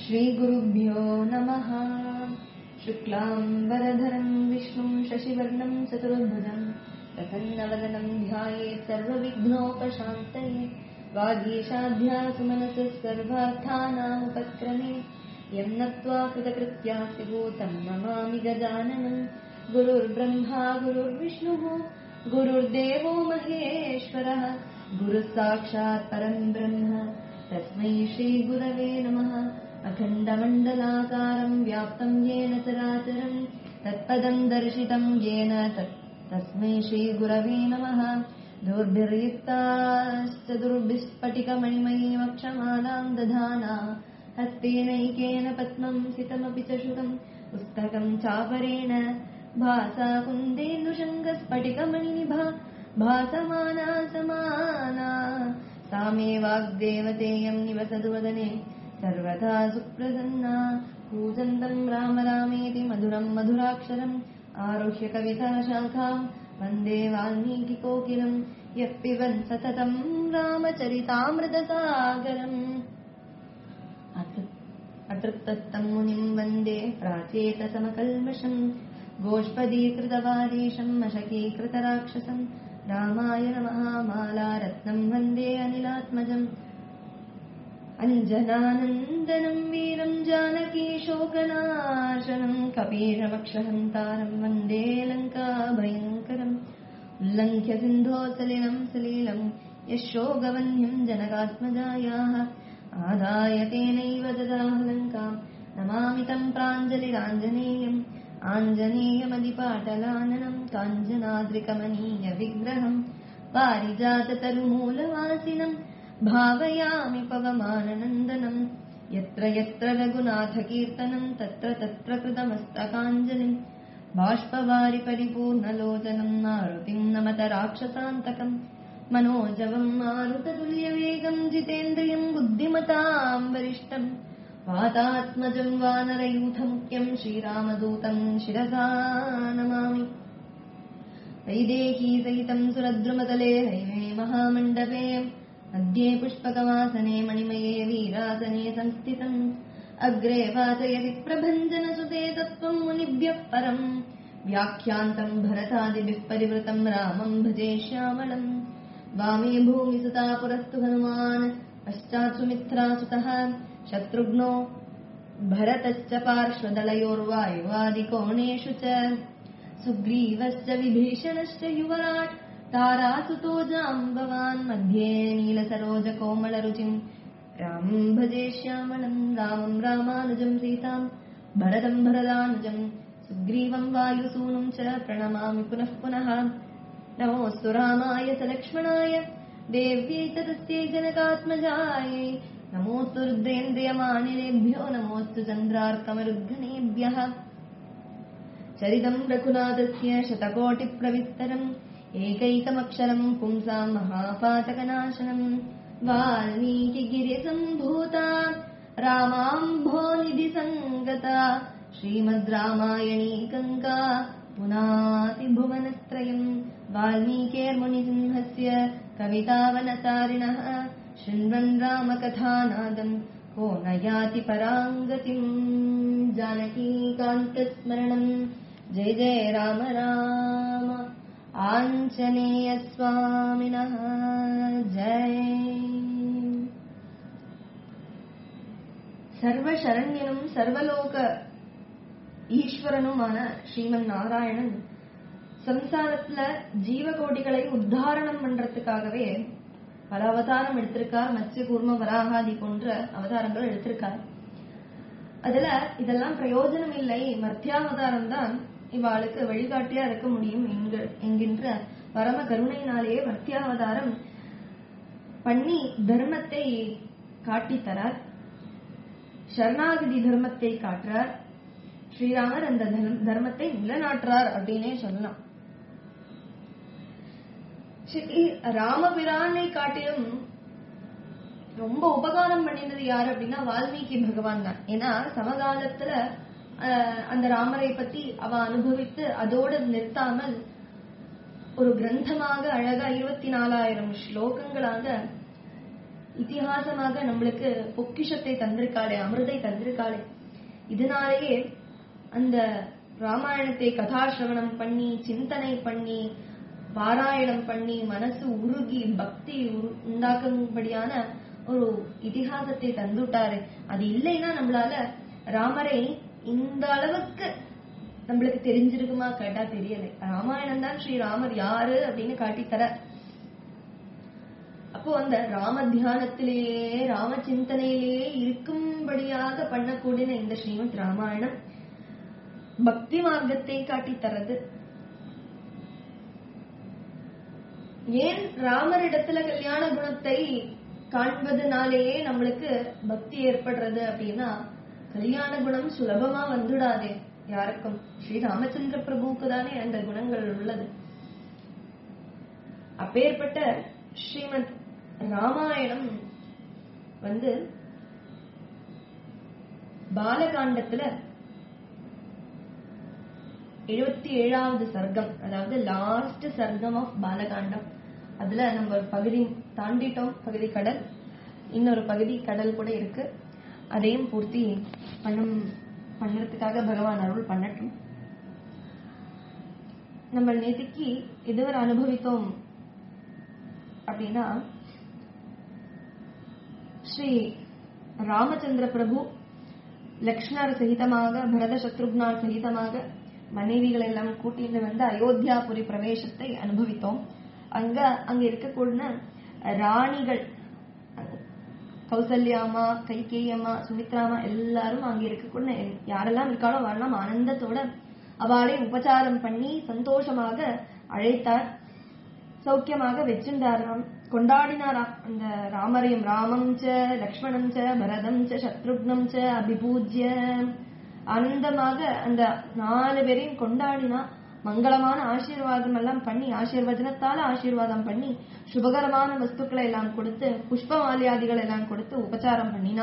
श्रीगुरुभ्यो नमः शुक्लाम्बरधरम् विष्णुम् शशिवर्णम् चतुर्भुजम् प्रसन्नवदनम् ध्यायेत् सर्वविघ्नोपशान्तये वागीशाध्यासुमनसः सर्वार्थानामुपक्रमे यम् नत्वा कृतकृत्यास्ति भूतम् नमामि गजाननम् गुरुर्ब्रह्मा गुरुर्विष्णुः गुरुर्देवो महेश्वरः गुरुः साक्षात् परम् ब्रह्म तस्मै श्रीगुरवे नमः अखण्डमण्डलाकारम् व्याप्तम् येन चराचरम् तत्पदम् दर्शितम् येन तत् तस्मै श्रीगुरवे नमः दोर्भिर्युक्ताश्च दुर्भिस्फटिकमणिमयीमक्षमालाम् दधाना हस्तेनैकेन पद्मम् सितमपि च श्रुतम् पुस्तकम् चापरेण भासा कुन्देन्दुशङ्गस्फटिकमणिनिभा भासमाना समाना सा मे वाग्देवतेयम् निवसतु वदने सर्वदा सुप्रसन्ना कूजन्तम् राम रामेति मधुरम् मधुराक्षरम् आरुह्य कविता शाखाम् वन्दे वाल्मीकिकोकिलम् यः पिबन् सततम् रामचरितामृतसागरम् अतृप्तस्तम् मुनिम् वन्दे प्राचेतसमकल्मषम् गोष्पदीकृतवारीशम् अशकीकृतराक्षसम् रामायण महामाला रत्नम् वन्दे अनिलात्मजम् अञ्जनानन्दनम् वीरम् जानकी शोकनाशनम् कपीशमक्षहन्तारम् वन्दे लङ्काभयङ्करम् उल्लङ्घ्य सिन्धोसलिलम् सलीलम् यशोगवन्यम् जनकात्मजायाः आदाय तेनैव ददाह लङ्काम् नमामि तम् प्राञ्जलिराञ्जनेयम् आञ्जनेयमदिपाटलाननम् काञ्जनाद्रिकमनीयविग्रहम् पारिजाततरुमूलवासिनम् भावयामि पवमाननन्दनम् यत्र यत्र रघुनाथकीर्तनम् तत्र तत्र कृतमस्तकाञ्जलिम् बाष्पवारि परिपूर्णलोचनम् मारुतिम् नमत राक्षसान्तकम् मनोजवम् मारुततुल्यवेगम् जितेन्द्रियम् बुद्धिमताम् वरिष्ठम् वातात्मजम् वानरयूथमुख्यम् श्रीरामदूतम् शिरसा नमामि वैदेही सहितम् सुरद्रुमतले हैमे महामण्डपे मध्ये पुष्पकवासने मणिमये वीरासने संस्थितम् अग्रे वाचयति प्रभञ्जनसुते तत्त्वम् मुनिभ्यः परम् व्याख्यान्तम् भरतादिभिः परिवृतम् रामम् भजे श्यामलम् वामे भूमिसुता पुरस्तु हनुमान् पश्चात् सुमित्रासुतः शत्रुघ्नो भरतश्च पार्श्वदलयोर्वायुवादिकोणेषु च सुग्रीवश्च विभीषणश्च युवराट् तारासुतो जाम्बवान् मध्ये नीलसरोजकोमलरुचिम् रामम् भजे श्यामलम् रामम् रामानुजम् सीताम् भरतम् भरदानुजम् सुग्रीवम् वायुसूनुम् च प्रणमामि पुनः पुनः नमोऽस्तु रामाय सलक्ष्मणाय देव्यै च तस्यै जनकात्मजायै नमोऽस्तु रुद्रेन्द्रियमानिलेभ्यो नमोऽस्तु चन्द्रार्कमरुद्गणेभ्यः चरितम् रघुनाथस्य शतकोटिप्रविस्तरम् एकैकमक्षरम् पुंसाम् महापातकनाशनम् वाल्मीकिगिरिसम्भूता रामाम्भोनिधिसङ्गता श्रीमद् रामायणी गङ्गा पुनातिभुवनत्रयम् वाल्मीकेर्मुनिसिंहस्य कवितावनतारिणः शृण्वन् रामकथानादम् को न याति पराङ्गतिम् जानकीकान्तस्मरणम् जय जय राम राम आञ्जनेयस्वामिनः जय சர்வசரண்யனும் சர்வலோக ஈஸ்வரனுமான ஸ்ரீமன் நாராயணன் சம்சாரத்துல ஜீவகோடிகளை உத்தாரணம் பண்றதுக்காகவே பல அவதாரம் எடுத்திருக்கார் மத்ய கூர்ம வராகாதி போன்ற அவதாரங்கள் எடுத்திருக்கார் அதுல இதெல்லாம் பிரயோஜனம் இல்லை மத்தியாவதாரம் தான் இவாளுக்கு வழிகாட்டியா இருக்க முடியும் என்கின்ற பரம கருணையினாலேயே மத்தியாவதாரம் பண்ணி தர்மத்தை காட்டித்தரார் சரணாகதி தர்மத்தை காட்டுறார் ஸ்ரீராமர் அந்த தர்மத்தை நிலநாட்டுறார் அப்படின்னே சொல்லலாம் ஸ்ரீ ராமபிரானை காட்டிலும் ரொம்ப உபகாரம் பண்ணினது யாரு அப்படின்னா வால்மீகி பகவான் தான் ஏன்னா சமகாலத்துல அந்த ராமரை பத்தி அவ அனுபவித்து அதோடு நிறுத்தாமல் ஒரு கிரந்தமாக அழகா இருபத்தி நாலாயிரம் ஸ்லோகங்களாக இதிகாசமாக நம்மளுக்கு பொக்கிஷத்தை தந்திருக்காளே அமிர்தை தந்திருக்காளே இதனாலேயே அந்த ராமாயணத்தை கதாசிரவணம் பண்ணி சிந்தனை பண்ணி பாராயணம் பண்ணி மனசு உருகி பக்தி உரு- உண்டாக்கும்படியான ஒரு இதிகாசத்தை தந்துட்டாரு அது இல்லைன்னா நம்மளால ராமரை இந்த அளவுக்கு நம்மளுக்கு தெரிஞ்சிருக்குமா கேட்டா தெரியல ராமாயணம் தான் ஸ்ரீராமர் யாரு அப்படின்னு காட்டித்தர அப்போ அந்த ராம தியானத்திலேயே ராம சிந்தனையிலேயே இருக்கும்படியாக பண்ணக்கூடிய இந்த ஸ்ரீமத் ராமாயணம் பக்தி மார்க்கத்தை காட்டித் தரது ஏன் ராமரிடத்துல கல்யாண குணத்தை காண்பதுனாலேயே நம்மளுக்கு பக்தி ஏற்படுறது அப்படின்னா கல்யாண குணம் சுலபமா வந்துடாதே யாருக்கும் ஸ்ரீ ராமச்சந்திர பிரபுவுக்கு தானே அந்த குணங்கள் உள்ளது அப்பேற்பட்ட ஸ்ரீமத் ராமாயணம் வந்து பாலகாண்டத்துல எழுபத்தி ஏழாவது சர்க்கம் அதாவது லாஸ்ட் சர்க்கம் ஆஃப் பாலகாண்டம் அதுல நம்ம ஒரு பகுதி தாண்டிட்டோம் பகுதி கடல் இன்னொரு பகுதி கடல் கூட இருக்கு அதையும் பூர்த்தி பண்ணும் பண்ணறதுக்காக பகவான் அருள் பண்ணட்டும் நம்ம நேத்திக்கு இதுவரை அனுபவித்தோம் அப்படின்னா ஸ்ரீ ராமச்சந்திர பிரபு லக்ஷ்மணர் சகிதமாக பரத சத்ருக்னார் சகிதமாக மனைவிகள் எல்லாம் கூட்டிட்டு வந்து அயோத்தியாபுரி பிரவேசத்தை அனுபவித்தோம் அங்க அங்க இருக்கக்கூடிய ராணிகள் கௌசல்யாமா கைகேயம்மா சுமித்ராமா எல்லாரும் அங்க இருக்கக்கூடிய யாரெல்லாம் இருக்காளோ வரலாம் ஆனந்தத்தோட அவளை உபச்சாரம் பண்ணி சந்தோஷமாக அழைத்தார் சௌக்கியமாக வச்சிருந்தாராம் கொண்டாடினாராம் அந்த ராமரையும் ராமம் ச லக்ஷ்மணம் ச பரதம் ச சத்ருக்னம் ச அபிபூஜ்ய ஆனந்தமாக அந்த நாலு பேரையும் கொண்டாடினா மங்களமான ஆசீர்வாதம் எல்லாம் பண்ணி ஆசீர்வச்சனத்தால ஆசீர்வாதம் பண்ணி சுபகரமான வஸ்துக்களை எல்லாம் கொடுத்து புஷ்ப மாலியாதிகள் எல்லாம் கொடுத்து உபச்சாரம் பண்ணினா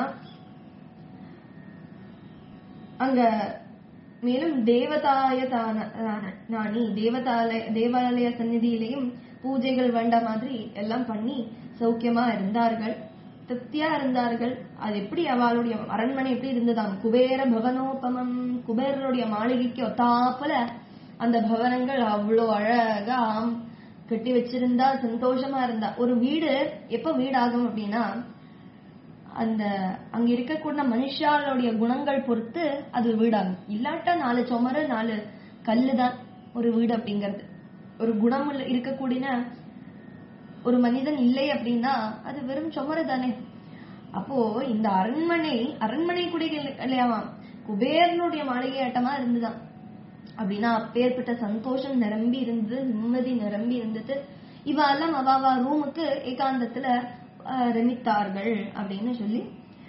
அங்க மேலும் தேவதாய தான- தான- நாணி தேவதாலய தேவாலய சந்நிதியிலையும் பூஜைகள் வேண்ட மாதிரி எல்லாம் பண்ணி சௌக்கியமா இருந்தார்கள் திருப்தியா இருந்தார்கள் அது எப்படி அவளுடைய அரண்மனை எப்படி இருந்ததாம் குபேர பவனோபமம் குபேரருடைய மாளிகைக்கு ஒத்தாப்புல அந்த பவனங்கள் அவ்வளோ அழகா கட்டி வச்சிருந்தா சந்தோஷமா இருந்தா ஒரு வீடு எப்ப வீடாகும் அப்படின்னா அந்த அங்க இருக்கக்கூடிய மனுஷாளுடைய குணங்கள் பொறுத்து அது வீடாகும் இல்லாட்டா நாலு சுமரு நாலு கல்லுதான் ஒரு வீடு அப்படிங்கிறது ஒரு குணம் உள்ள- இருக்கக்கூடிய ஒரு மனிதன் இல்லை அப்படின்னா அது வெறும் சுமரு தானே அப்போ இந்த அரண்மனை அரண்மனை கூட இல்ல- இல்லையாமா குபேரனுடைய மாளிகை ஆட்டமா இருந்துதான் அப்படின்னா அப்பேற்பட்ட சந்தோஷம் நிரம்பி இருந்தது நிம்மதி நிரம்பி இருந்தது இவெல்லாம் அவாவா ரூமுக்கு ஏகாந்தத்துல ஆஹ், ரமித்தார்கள் அப்படின்னு சொல்லி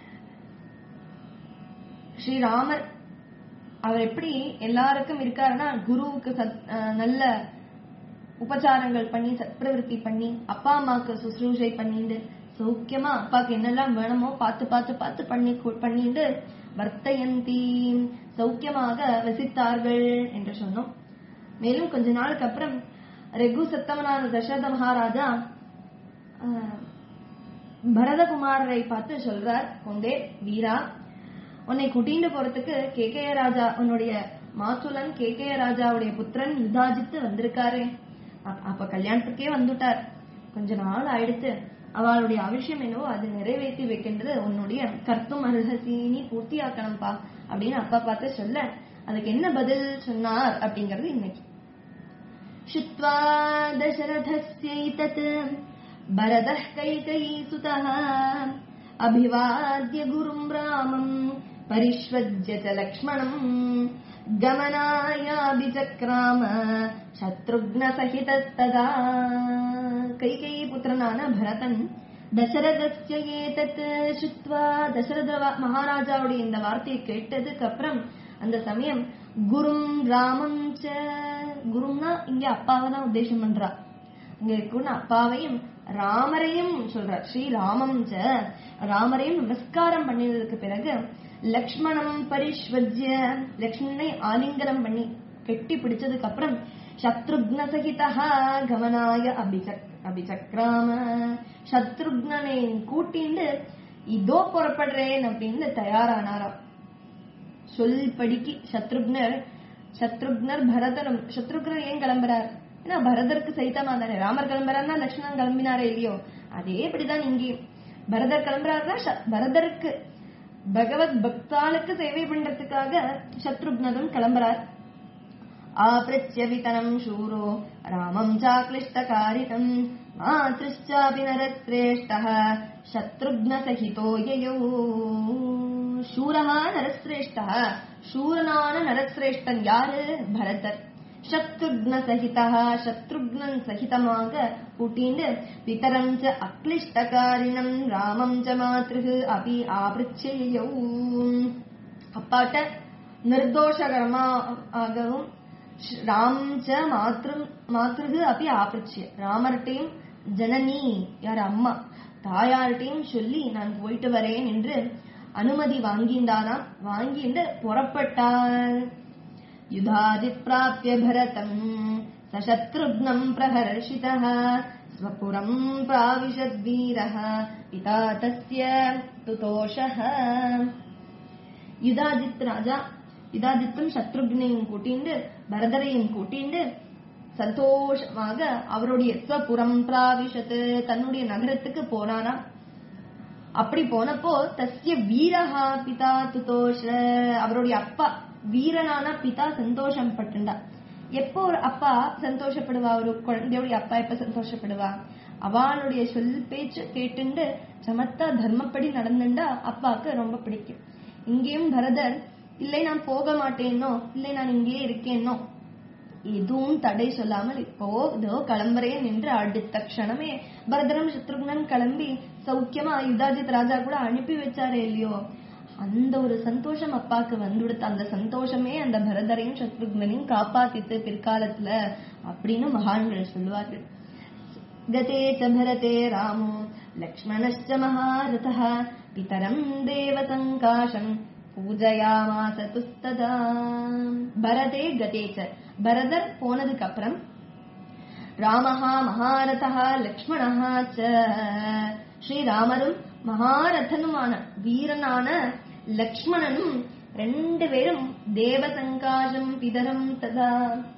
ஸ்ரீராமர் அவர் எப்படி எல்லாருக்கும் இருக்காருன்னா குருவுக்கு சத் ஆஹ், நல்ல உபச்சாரங்கள் பண்ணி சத்பிரவருத்தி பண்ணி அப்பா அம்மாவுக்கு சுசுரூஷை பண்ணிட்டு சௌக்கியமா அப்பாக்கு என்னெல்லாம் வேணுமோ பார்த்து பார்த்து பார்த்து பண்ணி கு- பண்ணிட்டு வர்த்தயந்தி சௌக்கியமாக வசித்தார்கள் என்று சொன்னோம் மேலும் கொஞ்ச நாளுக்கு அப்புறம் ரெகு சத்தமனான தசரத மகாராஜா ஆஹ், பரதகுமாரரை பார்த்து சொல்றார் கொண்டே வீரா உன்னை கூட்டிட்டு போறதுக்கு கேகய ராஜா உன்னுடைய மாத்துலன் கேகய ராஜாவுடைய புத்திரன் யுதாஜித்து வந்திருக்காரு அ- அப்ப கல்யாணத்துக்கே வந்துட்டார் கொஞ்ச நாள் ஆயிடுத்து அவளுடைய அவசியம் என்னவோ அது நிறைவேற்றி வைக்கின்றது உன்னுடைய கர்த்தும் அருகசீனி பூர்த்தியாக்கணும்பா அப்படின்னு அப்பா பார்த்து சொல்ல அதுக்கு என்ன பதில் சொன்னார் அப்படிங்கறது இன்னைக்கு श्रुत्वा दशरथस्यैतत् भरतः कैकयीसुतः अभिवाद्य गुरुम् रामम् परिष्वज्य च लक्ष्मणम् गमनायाभिचक्राम शत्रुघ्नसहितस्तदा कैकेयी पुत्रனான பரதன் தசரதஸ்ய ஏதத் சுத்வா தசரத வா- மகாராஜாவுடைய இந்த வார்த்தையை கேட்டதுக்கு அப்புறம் அந்த சமயம் குரும் ராமம் ச குரும்னா இங்க அப்பாவை தான் உத்தேசம் பண்றா இங்க இருக்குன்னு அப்பாவையும் ராமரையும் சொல்றார் ஸ்ரீ ராமம் ச ராமரையும் நமஸ்காரம் பண்ணினதுக்கு பிறகு லக்ஷ்மணம் பரிஷ்வஜ்ய லக்ஷ்மணனை ஆலிங்கனம் பண்ணி கெட்டி பிடிச்சதுக்கு அப்புறம் சத்ருக்ன சகிதா கமனாய அபிசக் அபிசக்ராம சத்ருக்னனை கூட்டிண்டு இதோ புறப்படுறேன் அப்படின்னு தயாரானாராம் சொல்படிக்கு சத்ருக்னர் சத்ருக்னர் பரதரும் சத்ருக்னர் ஏன் கிளம்புறார் ஏன்னா பரதருக்கு சைத்தமா தானே ராமர் கிளம்புறாருன்னா லட்சுமணன் கிளம்பினாரே இல்லையோ அதே இப்படிதான் இங்கே பரதர் கிளம்புறாருன்னா ச- பரதருக்கு பகவத் பக்தாளுக்கு சேவை பண்றதுக்காக சத்ருக்னரும் கிளம்புறார் आपृच्छ्य वितनम् शूरो रामम् चाक्लिष्टकारितम् मातृश्चापि नरश्रेष्ठः शत्रुघ्नसहितो ययौ शूरः नरश्रेष्ठः शूरனான நரசிரேஷ்டன் யாரு பரதர் சத்ருக்ன சகிதா சத்ருக்னன் சகிதமாக கூட்டிண்டு பிதரம் ச அக்லிஷ்டகாரிணம் ராமம் ச மாத்ருகு அபி ஆபிருச்சையௌ அப்பாட்ட நிர்தோஷகரமாகவும் ராம் ச மாத்ரு மாத்ருகு அப்படி ஆபிருச்சிய ராமர்கிட்டையும் ஜனனி யார் அம்மா தாயார்கிட்டையும் சொல்லி நான் போயிட்டு வரேன் என்று அனுமதி வாங்கிண்டாராம் வாங்கிண்டு புறப்பட்டார் யுதாதித் பிராப்திய பரதம் சசத்ருக்னம் பிரஹர்ஷிதः ஸ்வபுரம் பிராவிஷத் வீரः பிதா தஸ்ய துதோஷः யுதாஜித் ராஜா யுதாஜித்தும் சத்ருக்னையும் கூட்டிண்டு பரதரையும் கூட்டிண்டு சந்தோஷமாக அவருடைய ஸ்வபுரம் பிராவிஷத்து தன்னுடைய நகரத்துக்கு போனாராம் அப்படி போனப்போ தஸ்ய வீரஹா பிதா துதோஷ அவருடைய அப்பா வீரனான பிதா சந்தோஷம் பட்டுண்டா எப்போ ஒரு அப்பா சந்தோஷப்படுவா ஒரு குழந்தையுடைய அப்பா எப்ப சந்தோஷப்படுவா அவளுடைய சொல் பேச்சு கேட்டுண்டு சமத்தா தர்மப்படி நடந்துண்டா அப்பாவுக்கு ரொம்ப பிடிக்கும் இங்கேயும் பரதர் இல்லை நான் போக மாட்டேனோ இல்லை நான் இங்கேயே இருக்கேனோ எதுவும் தடை சொல்லாமல் இப்போ இதோ கிளம்புறேன் என்று அடுத்த க்ஷணமே பரதரம் சத்ருக்னன் கிளம்பி சௌக்கியமா யுதாஜித் ராஜா கூட அனுப்பி வச்சாரே இல்லையோ அந்த ஒரு சந்தோஷம் அப்பாக்கு வந்துடுத்து அந்த சந்தோஷமே அந்த பரதரையும் சத்ருக்னனையும் காப்பாத்தித்து பிற்காலத்துல அப்படின்னு மகான்கள் சொல்லுவார்கள் गते च भरते रामो लक्ष्मणश्च महारथः पितरम् देवसङ्काशम् பூஜயாமாச துஸ்ததா பரதே கதே ச பரதர் போனதுக்கு அப்புறம் ராமஹா மகாரதா லக்ஷ்மணஹா ச ஸ்ரீராமரும் மகாரதனுமான வீரனான லக்ஷ்மணனும் ரெண்டு பேரும் தேவசங்காசம் பிதரம் ததா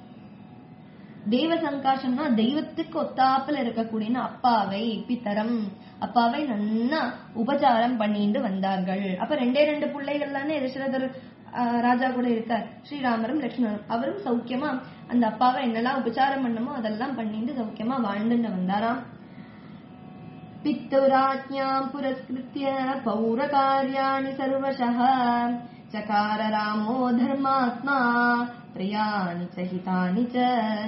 தேவ சங்காசம்னா தெய்வத்துக்கு ஒத்தாப்புல இருக்கக்கூடிய அப்பாவை பித்தரம் அப்பாவை நன்னா உபச்சாரம் பண்ணிட்டு வந்தார்கள் அப்ப ரெண்டே ரெண்டு பிள்ளைகள் தானே தசரதர் ஆஹ், ராஜா கூட இருக்கார் ஸ்ரீராமரும் லட்சுமணரும் அவரும் சௌக்கியமா அந்த அப்பாவை என்னெல்லாம் உபச்சாரம் பண்ணமோ அதெல்லாம் பண்ணிட்டு சௌக்கியமா வாழ்ந்துட்டு வந்தாராம் पित्तुराज्ञाम् पुरस्कृत्य पौरकार्याणि सर्वशः चकार रामो धर्मात्मा प्रियाणि च हितानि च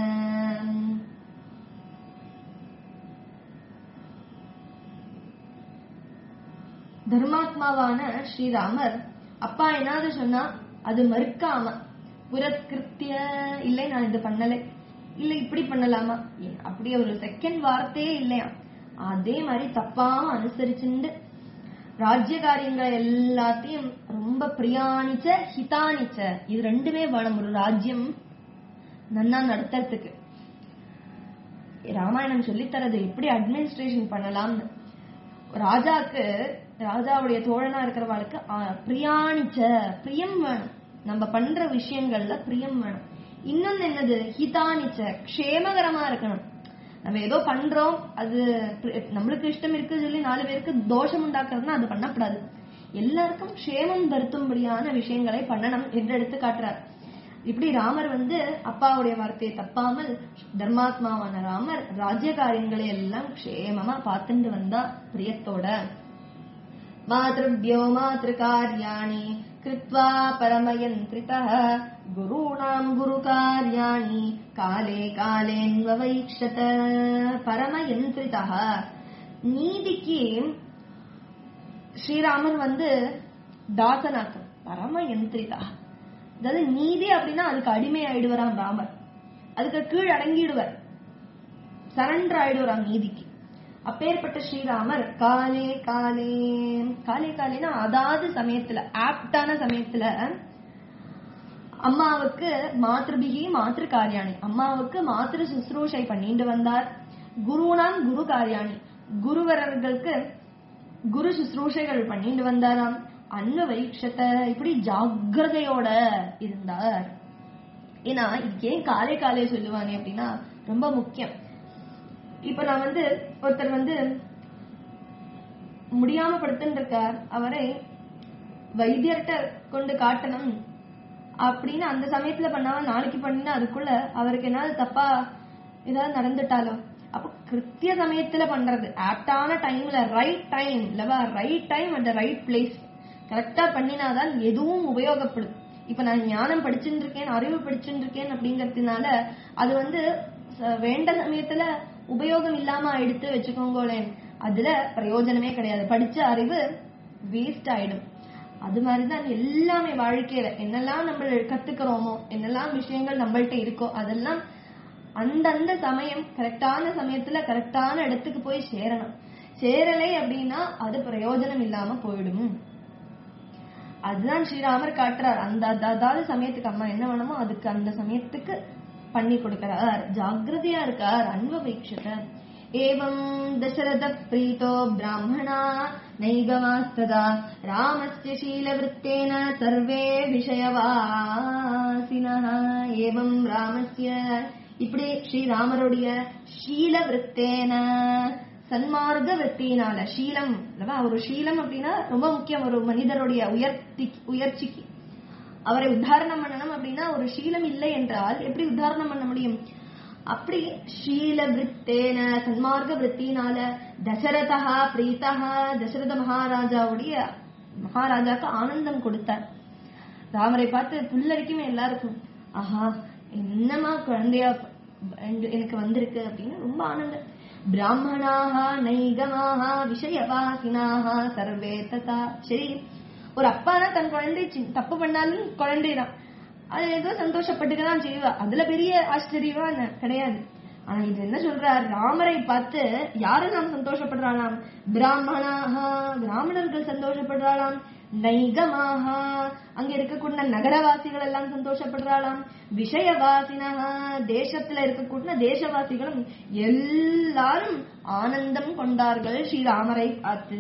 தர்மாத்மாவான ஸ்ரீராமர் அப்பா என்னாவது சொன்னா அது மறுக்காம புரஸ்கிருத்திய இல்லை நான் இது பண்ணலை இல்ல இப்படி பண்ணலாமா ஏ, அப்படி ஒரு செகண்ட் வார்த்தையே இல்லையா அதே மாதிரி தப்பாம அனுசரிச்சுண்டு ராஜ்ய காரியங்கள் எல்லாத்தையும் ரொம்ப பிரியாணிச்ச ஹிதானிச்ச இது ரெண்டுமே வேணும் ஒரு ராஜ்யம் நன்னா நடத்துறதுக்கு ராமாயணம் சொல்லித்தரது எப்படி அட்மினிஸ்ட்ரேஷன் பண்ணலாம்னு ராஜாக்கு ராஜாவுடைய தோழனா இருக்கிறவாளுக்கு ஆ, பிரியாணிச்ச பிரியம் வேணும் நம்ம பண்ற விஷயங்கள்ல பிரியம் வேணும் இன்னொன்னு என்னது ஹிதானிச்ச க்ஷேமகரமா இருக்கணும் நம்ம ஏதோ பண்றோம் அது பிர- நம்மளுக்கு இஷ்டம் இருக்கு சொல்லி நாலு பேருக்கு தோஷம் உண்டாக்குறதுன்னா அது பண்ணக்கூடாது எல்லாருக்கும் க்ஷேமம் தருத்தும்படியான விஷயங்களை பண்ணணும் என்று எடுத்து காட்டுறார் இப்படி ராமர் வந்து அப்பாவுடைய வார்த்தையை தப்பாமல் தர்மாத்மாவான ராமர் ராஜ்ய காரியங்களை எல்லாம் க்ஷேமமா பார்த்துட்டு வந்தா பிரியத்தோட मातृभ्यो मातृकार्याणि कृत्वा परमयन्त्रितः गुरूणाम् गुरुकार्याणि काले कालेन्ववैक्षत பரமயந்திரிதः நீதிக்கு ஸ்ரீராமன் வந்து தாசனாக்கம் பரமயந்திரிதா அதாவது நீதி அப்படின்னா அதுக்கு அடிமை ஆயிடுவாராம் ராமர் அதுக்கு கீழ் அடங்கிடுவர் சரண்டர் ஆயிடுவாராம் நீதிக்கு அப்பேற்பட்ட ஸ்ரீராமர் காலே காலே காலே காலேனா அதாவது சமயத்துல ஆப்டான சமயத்துல அம்மாவுக்கு மாத்திருபிகி மாத்திரு காரியாணி அம்மாவுக்கு மாத்திரு சுசுரூஷை பண்ணிட்டு வந்தார் குருனாம் குரு காரியாணி குருவரர்களுக்கு குரு சுশ্ரூஷைகள் பண்ணிட்டு வந்தாராம் அன்வவைக்ஷத்தை இப்படி ஜாக்கிரதையோட இருந்தார் ஏன்னா இது ஏன் காலை காலை சொல்லுவானே அப்படின்னா ரொம்ப முக்கியம் இப்ப நான் வந்து ஒருத்தர் வந்து முடியாம படுத்துன்னு இருக்கார் அவரை வைத்தியர்கிட்ட கொண்டு காட்டணும் அப்படின்னு அந்த சமயத்துல பண்ணாம நாளைக்கு பண்ணினா அதுக்குள்ள அவருக்கு ஏதாவது தப்பா ஏதாவது நடந்துட்டாலோ அப்ப கிருத்திய சமயத்துல பண்றது ஆப்டான டைம்ல ரைட் டைம் இல்லவா right time at right place கரெக்டா பண்ணினாதான் எதுவும் உபயோகப்படும் இப்ப நான் ஞானம் படிச்சுட்டு இருக்கேன் அறிவு படிச்சுட்டு இருக்கேன் அப்படிங்கறதுனால அது வந்து ச- வேண்ட சமயத்துல உபயோகம் இல்லாம ஆயிடுத்து வச்சுக்கோங்களேன் அதுல பிரயோஜனமே கிடையாது படிச்ச அறிவு வேஸ்ட் ஆயிடும் அது மாதிரிதான் எல்லாமே வாழ்க்கையில என்னெல்லாம் நம்ம கத்துக்கிறோமோ என்னெல்லாம் விஷயங்கள் நம்மள்ட்ட இருக்கோ அதெல்லாம் அந்தந்த சமயம் கரெக்டான சமயத்துல கரெக்டான இடத்துக்கு போய் சேரணும் சேரலை அப்படின்னா அது பிரயோஜனம் இல்லாம போயிடும் அதுதான் ஸ்ரீராமர் காட்டுறார் அந்த அந்த- அதாவது சமயத்துக்கு அம்மா என்ன வேணுமோ அதுக்கு அந்த சமயத்துக்கு பண்ணி கொடுக்கிறார் ஜாகிரதையா இருக்கார் அன்வபீட்சகர் ஏவம் தசரத பிரீதோ பிராமணா நைகமாஸ்ததா ராமஸ்ய சீலவிருத்தேன சர்வே விஷயவாசினः ஏவம் ராமஸ்ய இப்படி ஸ்ரீராமருடைய சீலவிருத்தேன சன்மார்க்க விற்பியினால ஷீலம் அல்லவா ஒரு ஷீலம் அப்படின்னா ரொம்ப முக்கியம் ஒரு மனிதருடைய உயர்த்தி உயர்ச்சிக்கு அவரை உத்தாரணம் பண்ணணும் அப்படின்னா ஒரு ஷீலம் இல்லை என்றால் எப்படி உத்தாரணம் பண்ண முடியும் அப்படி ஷீல விருத்தேன சன்மார்க்க விற்பியினால தசரதா பிரீதா தசரத மகாராஜாவுடைய மகாராஜாக்கு ஆனந்தம் கொடுத்தார் ராமரை பார்த்து புல்லரிக்குமே எல்லாருக்கும் ஆஹா என்னமா குழந்தையா எனக்கு வந்திருக்கு அப்படின்னு ரொம்ப ஆனந்தம் பிராமணாக நைகமாக விஷயவாசினாக சர்வே ததா சரி ஒரு அப்பானா தன் குழந்தை சி- தப்பு பண்ணாலும் குழந்தைதான் அது ஏதோ சந்தோஷப்பட்டுக்க தான் செய்வா அதுல பெரிய ஆச்சரியமா என்ன? கிடையாது ஆனா இது என்ன சொல்றார் ராமரை பார்த்து யாரு நாம் சந்தோஷப்படுறாளாம் பிராமணாக பிராமணர்கள் சந்தோஷப்படுறாளாம் நைகமாக அங்க இருக்கக்கூடிய நகரவாசிகள் எல்லாம் சந்தோஷப்படுறாளாம் விஷயவாசினஹா தேசத்துல இருக்கக்கூடிய தேசவாசிகளும் எல்லாரும் ஆனந்தம் கொண்டார்கள் ஸ்ரீராமரை பார்த்து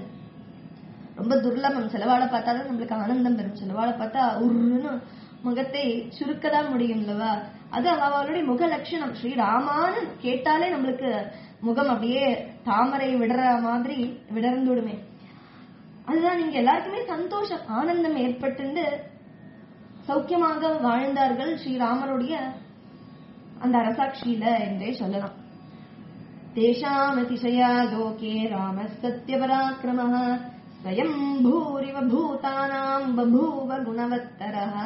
ரொம்ப துர்லபம் செலவாளை பார்த்தாதான் நம்மளுக்கு ஆனந்தம் வரும் செலவாளை பார்த்தா உருன்னு முகத்தை சுருக்கதான் முடியும் இல்லவா அது அவளுடைய முக லட்சணம் ஸ்ரீராமான்னு கேட்டாலே நம்மளுக்கு முகம் அப்படியே தாமரை விடுற மாதிரி விடர்ந்துடுமே அதுதான் நீங்க எல்லாருக்குமே சந்தோஷம் ஆனந்தம் ஏற்பட்டு சௌக்கியமாக வாழ்ந்தார்கள் ஸ்ரீராமருடைய அந்த அரசாட்சியில என்றே சொல்லலாம் தேஷாமதிசயா லோகே ராம சத்யபராக்கிரமः ஸ்வயம் பூரிவ பூதானாம் பபூவ குணவத்தரः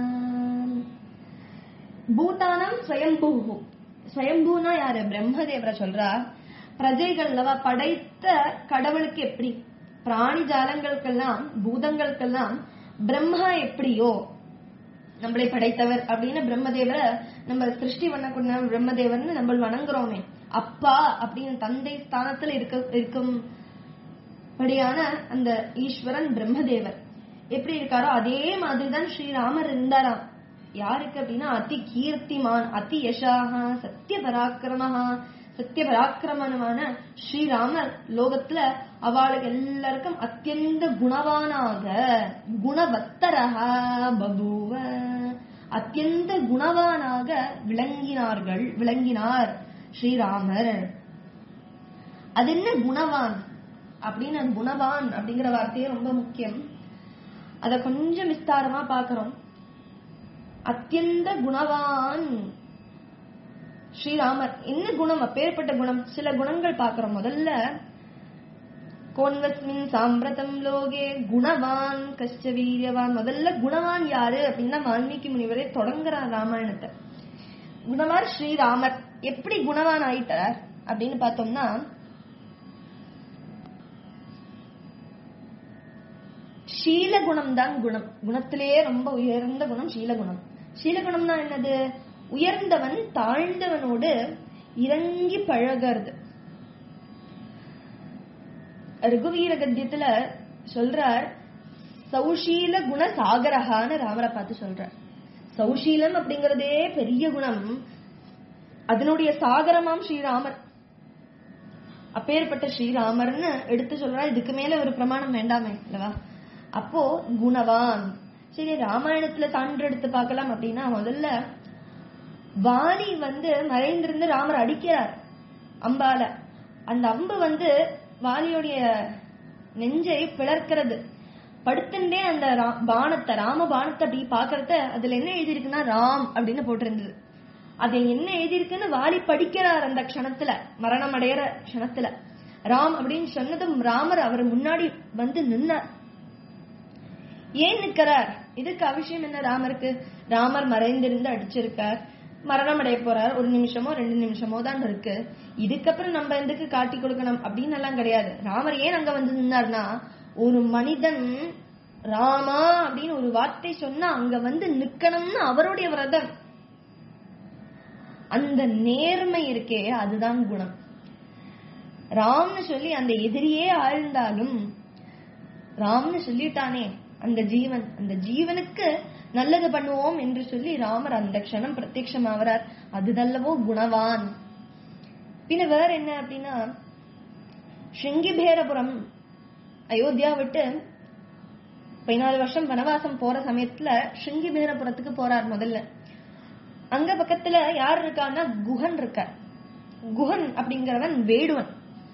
பூதானாம் ஸ்வயம்பூ ஸ்வயம்பூனா யாரு பிரம்மதேவரை சொல்றா பிரஜைகள்லவா படைத்த கடவுளுக்கு எப்படி பிராணி ஜாலங்களுக்கெல்லாம் பூதங்களுக்கெல்லாம் பிரம்மா எப்படியோ நம்மளை படைத்தவர் அப்படின்னு பிரம்மதேவரை நம்ம சிருஷ்டி பண்ணக்கூடிய பிரம்மதேவர்னு நம்ம வணங்குறோமே அப்பா அப்படின்னு தந்தை ஸ்தானத்துல இருக்க இருக்கும் படியான அந்த ஈஸ்வரன் பிரம்மதேவர் எப்படி இருக்காரோ அதே மாதிரிதான் ஸ்ரீராமர் இருந்தாராம் யாருக்கு அப்படின்னா அதி கீர்த்திமான் அதி யசாக சத்திய பராக்கிரமஹா சத்திய பராக்கிரமனமான ஸ்ரீராமர் லோகத்துல அவளுக்கு எல்லாருக்கும் அத்தியந்த குணவானாக குணவத்தரஹா பபூவ அத்தியந்த குணவானாக விளங்கினார்கள் விளங்கினார் ஸ்ரீராமர் அது என்ன குணவான் அப்படின்னு அந்த குணவான் அப்படிங்கிற வார்த்தையே ரொம்ப முக்கியம் அத கொஞ்சம் விஸ்தாரமா பாக்குறோம் அத்தியந்த குணவான் ஸ்ரீராமர் என்ன குணம் அப்பேற்பட்ட குணம் சில குணங்கள் பாக்குறோம் முதல்ல கோன்வஸ்மின் சாம்பிரதம் லோகே குணவான் கஷ்ட வீரியவான் முதல்ல குணவான் யாரு அப்படின்னா வால்மீகி முனிவரே தொடங்குறார் ராமாயணத்தை குணவான் ஸ்ரீராமர் எப்படி குணவான் ஆயிட்டார் அப்படின்னு பார்த்தோம்னா ஷீலகுணம் தான் குணம் குணத்திலேயே ரொம்ப உயர்ந்த குணம் ஷீலகுணம் ஷீலகுணம்னா என்னது உயர்ந்தவன் தாழ்ந்தவனோடு இறங்கி பழகிறது ரகுவீர கத்தியத்துல சொல்றார் சௌஷீல குண சாகரகான்னு ராமரை பார்த்து சொல்றார் சௌஷீலம் அப்படிங்கறதே பெரிய குணம் அதனுடைய சாகரமாம் ஸ்ரீராமர் அப்பேற்பட்ட ஸ்ரீராமர்னு எடுத்து சொல்றா இதுக்கு மேல ஒரு பிரமாணம் வேண்டாமே இல்லவா அப்போ குணவான் சரி ராமாயணத்துல சான்று எடுத்து பார்க்கலாம் அப்படின்னா முதல்ல வாலி வந்து மறைந்திருந்து ராமர் அடிக்கிறார் அம்பால அந்த அம்பு வந்து வாலியுடைய நெஞ்சை பிளர்க்கிறது படுத்துட்டே அந்த ரா- பானத்தை ராம பானத்தை அப்படி பாக்குறத அதுல என்ன எழுதியிருக்குன்னா ராம் அப்படின்னு போட்டிருந்தது அது என்ன எழுதியிருக்குன்னு வாலி படிக்கிறார் அந்த க்ஷணத்துல மரணம் அடையிற க்ஷணத்துல ராம் அப்படின்னு சொன்னதும் ராமர் அவர் முன்னாடி வந்து நின்னார் ஏன் நிக்கிறார் இதுக்கு அவசியம் என்ன ராமருக்கு ராமர் மறைந்திருந்து அடிச்சிருக்கார் மரணம் அடைய போறார் ஒரு நிமிஷமோ ரெண்டு நிமிஷமோ தான் இருக்கு இதுக்கப்புறம் நம்ம எதுக்கு காட்டி கொடுக்கணும் அப்படின்னு எல்லாம் கிடையாது ராமர் ஏன் அங்க வந்து நின்னார்னா ஒரு மனிதன் ராமா அப்படின்னு ஒரு வார்த்தை சொன்னா அங்க வந்து நிக்கணும்னு அவருடைய விரதம் அந்த நேர்மை இருக்கே அதுதான் குணம் ராம்னு சொல்லி அந்த எதிரியே ஆழ்ந்தாலும் ராம்னு சொல்லிட்டானே அந்த ஜீவன் அந்த ஜீவனுக்கு நல்லது பண்ணுவோம் என்று சொல்லி ராமர் அந்த க்ஷணம் பிரத்யட்சமாவறார் அதுதல்லவோ குணவான் பின்ன வேற என்ன அப்படின்னா ஸ்ருங்கிபேரபுரம் அயோத்தியா விட்டு பதினாலு வருஷம் வனவாசம் போற சமயத்துல ஸ்ருங்கிபேரபுரத்துக்கு போறார் முதல்ல அங்க பக்கத்துல யார் இருக்கான்னா குஹன் இருக்கார் குஹன் அப்படிங்கிறவன் வேடுவன்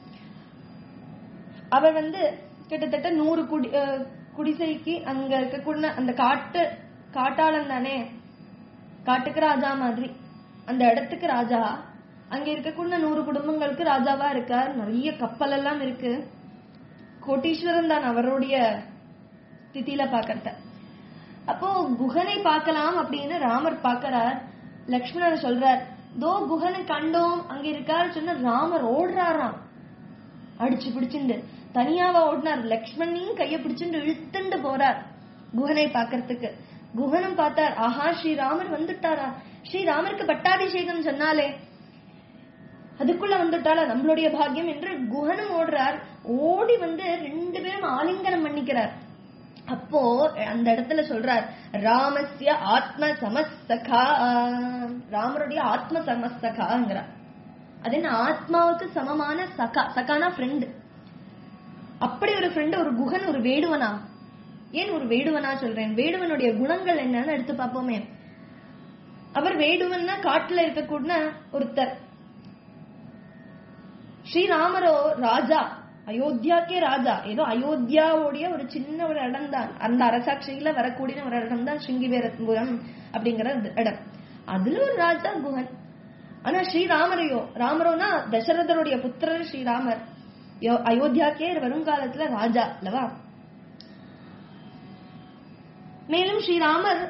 அவர் வந்து கிட்டத்தட்ட நூறு குடி அஹ், குடிசைக்கு அங்க இருக்கக்கூடிய அந்த காட்டு காட்டாளன் தானே காட்டுக்கு ராஜா மாதிரி அந்த இடத்துக்கு ராஜா அங்க இருக்கக்கூடிய நூறு குடும்பங்களுக்கு ராஜாவா இருக்கார் நிறைய கப்பல் எல்லாம் இருக்கு கோட்டீஸ்வரன் தான் அவருடைய ஸ்திதியில பாக்கறத அப்போ குகனை பார்க்கலாம் அப்படின்னு ராமர் பார்க்கறார் லக்ஷ்மணர் சொல்றார் தோ குகனை கண்டோம் அங்க இருக்காரு சொன்ன ராமர் ஓடுறாராம் அடிச்சு பிடிச்சுண்டு தனியாவா ஓடினார் லக்ஷ்மணையும் கைய பிடிச்சுண்டு இழுத்துண்டு போறார் குஹனை பாக்கறதுக்கு குஹனும் பார்த்தார் ஆஹா ஸ்ரீராமர் வந்துட்டாரா ஸ்ரீராமருக்கு பட்டாபிஷேகம் சொன்னாலே அதுக்குள்ள வந்துட்டாளா நம்மளுடைய பாக்கியம் என்று குஹனும் ஓடுறார் ஓடி வந்து ரெண்டு பேரும் ஆலிங்கனம் பண்ணிக்கிறார் அப்போ அந்த இடத்துல சொல்றார் ராமஸ்ய ஆத்ம சமஸ்தகா ராமருடைய ஆத்ம சமஸ்தகாங்கிறார் அது என்ன ஆத்மாவுக்கு சமமான சகா சகானா ஃப்ரெண்டு அப்படி ஒரு ஃப்ரெண்டு ஒரு குகன் ஒரு வேடுவனா ஏன் ஒரு வேடுவனா சொல்றேன் வேடுவனுடைய குணங்கள் என்னன்னு எடுத்து பார்ப்போமே அவர் வேடுவன்னா காட்டுல இருக்கக்கூடிய ஒருத்தர் ஸ்ரீராமரோ ராஜா அயோத்தியாக்கே ராஜா ஏதோ அயோத்தியாவுடைய ஒரு சின்ன ஒரு இடம் தான் அந்த அரசாட்சியில வரக்கூடிய ஒரு இடம் தான் ஸ்ருங்கிவேரபுரம் அப்படிங்கிற இடம் அதுல ஒரு ராஜா குஹன் ஆனா ஸ்ரீராமரையோ ராமரோனா தசரதருடைய புத்திரர் ஸ்ரீராமர் யோ- அயோத்தியாக்கே வருங்காலத்துல ராஜா அல்லவா மேலும் ஸ்ரீராமர்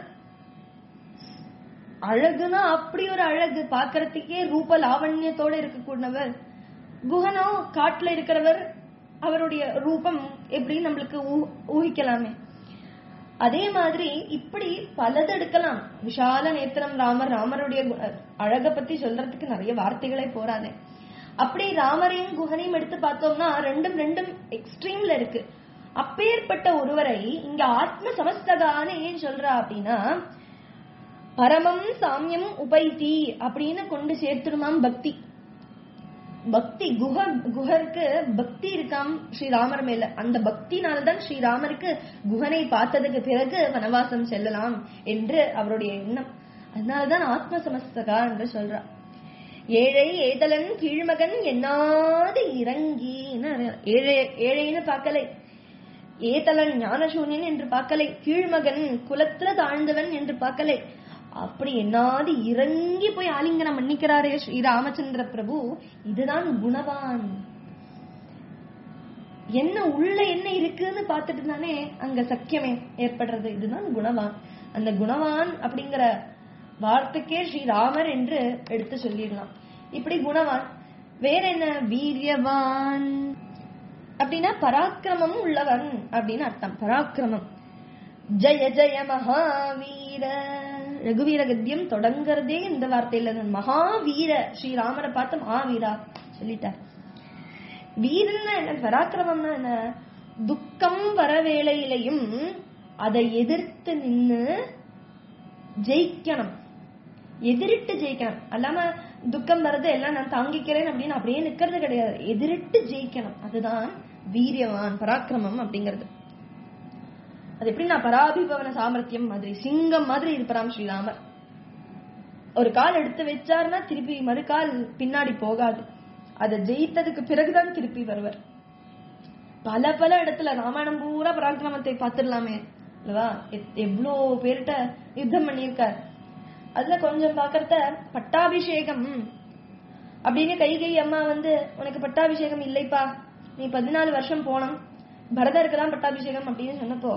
அழகுனா அப்படி ஒரு அழகு பாக்குறதுக்கே ரூப லாவண்யத்தோட இருக்கக்கூடியவர் குஹனோ காட்டுல இருக்கிறவர் அவருடைய ரூபம் எப்படி நம்மளுக்கு ஊ- ஊகிக்கலாமே அதே மாதிரி இப்படி பலது எடுக்கலாம் விஷால நேத்திரம் ராமர் ராமருடைய கு- அழக பத்தி சொல்றதுக்கு நிறைய வார்த்தைகளே போறாதே அப்படி ராமரையும் குஹனையும் எடுத்து பார்த்தோம்னா ரெண்டும் ரெண்டும் எக்ஸ்ட்ரீம்ல இருக்கு அப்பேற்பட்ட ஒருவரை இங்க ஆத்ம சமஸ்தகான்னு ஏன் சொல்றா அப்படின்னா பரமம் சாமியம் உபைதி அப்படின்னு கொண்டு சேர்த்துடுமாம் பக்தி பக்தி குஹ குஹருக்கு பக்தி இருக்காம் ஸ்ரீராமர் மேல அந்த பக்தினால்தான் ஸ்ரீராமருக்கு குஹனை பார்த்ததுக்கு பிறகு வனவாசம் செல்லலாம் என்று அவருடைய எண்ணம் அதனால்தான் ஆத்ம சமஸ்தகா என்று சொல்றா ஏழை ஏதலன் கீழ்மகன் எண்ணாது இறங்கி ஏழை ஏழைன்னு பார்க்கலை ஏதலன் ஞானசூன்யன் என்று பார்க்கலை கீழ்மகன் குலத்துல தாழ்ந்தவன் என்று பார்க்கலை அப்படி என்னாது இறங்கி போய் ஆலிங்கனம் மன்னிக்கிறாரே ஸ்ரீ ராமச்சந்திர பிரபு இதுதான் குணவான் என்ன உள்ள என்ன இருக்குன்னு பார்த்துட்டு தானே அங்க சக்கியமே ஏற்படுறது இதுதான் குணவான் அந்த குணவான் அப்படிங்கிற வார்த்தைக்கே ஸ்ரீராமர் என்று எடுத்து சொல்லிடலாம் இப்படி குணவான் வேற என்ன வீரியவான் அப்படின்னா பராக்கிரமம் உள்ளவன் அப்படின்னு அர்த்தம் பராக்கிரமம் ஜெய ஜெய மகாவீர ரகுவீர கத்தியம் தொடங்குறதே இந்த வார்த்தையில இருந்து. மகாவீர ஸ்ரீராமரை பார்த்து மகாவீரா சொல்லிட்டார் வீரன்னா என்ன பராக்கிரமம்னா என்ன துக்கம் வர வேளையிலையும் அதை எதிர்த்து நின்னு ஜெயிக்கணும் எதிரிட்டு ஜெயிக்கணும் அல்லாம துக்கம் வருது எல்லாம் நான் தாங்கிக்கிறேன் அப்படின்னு அப்படியே நிக்கிறது கிடையாது எதிரிட்டு ஜெயிக்கணும் அதுதான் வீரியவான் பராக்கிரமம் அப்படிங்கிறது அது எப்படி நான் பராபிபவன சாமர்த்தியம் மாதிரி சிங்கம் மாதிரி இருப்பராம் ஸ்ரீராமர் ஒரு கால் எடுத்து வச்சாருன்னா திருப்பி மறுகால் பின்னாடி போகாது அதை ஜெயித்ததுக்கு பிறகுதான் திருப்பி வருவர் பல பல இடத்துல ராமாயணம் பூரா பராக்கிரமத்தை பார்த்துடலாமே இல்லவா எத்- எவ்வளோ பேர்கிட்ட யுத்தம் பண்ணியிருக்கார் அதுல கொஞ்சம் பாக்கறத பட்டாபிஷேகம் அப்படின்னு கைகை அம்மா வந்து உனக்கு பட்டாபிஷேகம் இல்லைப்பா நீ பதினாலு வருஷம் போனோம் பரதருக்கு தான் பட்டாபிஷேகம் அப்படின்னு சொன்னப்போ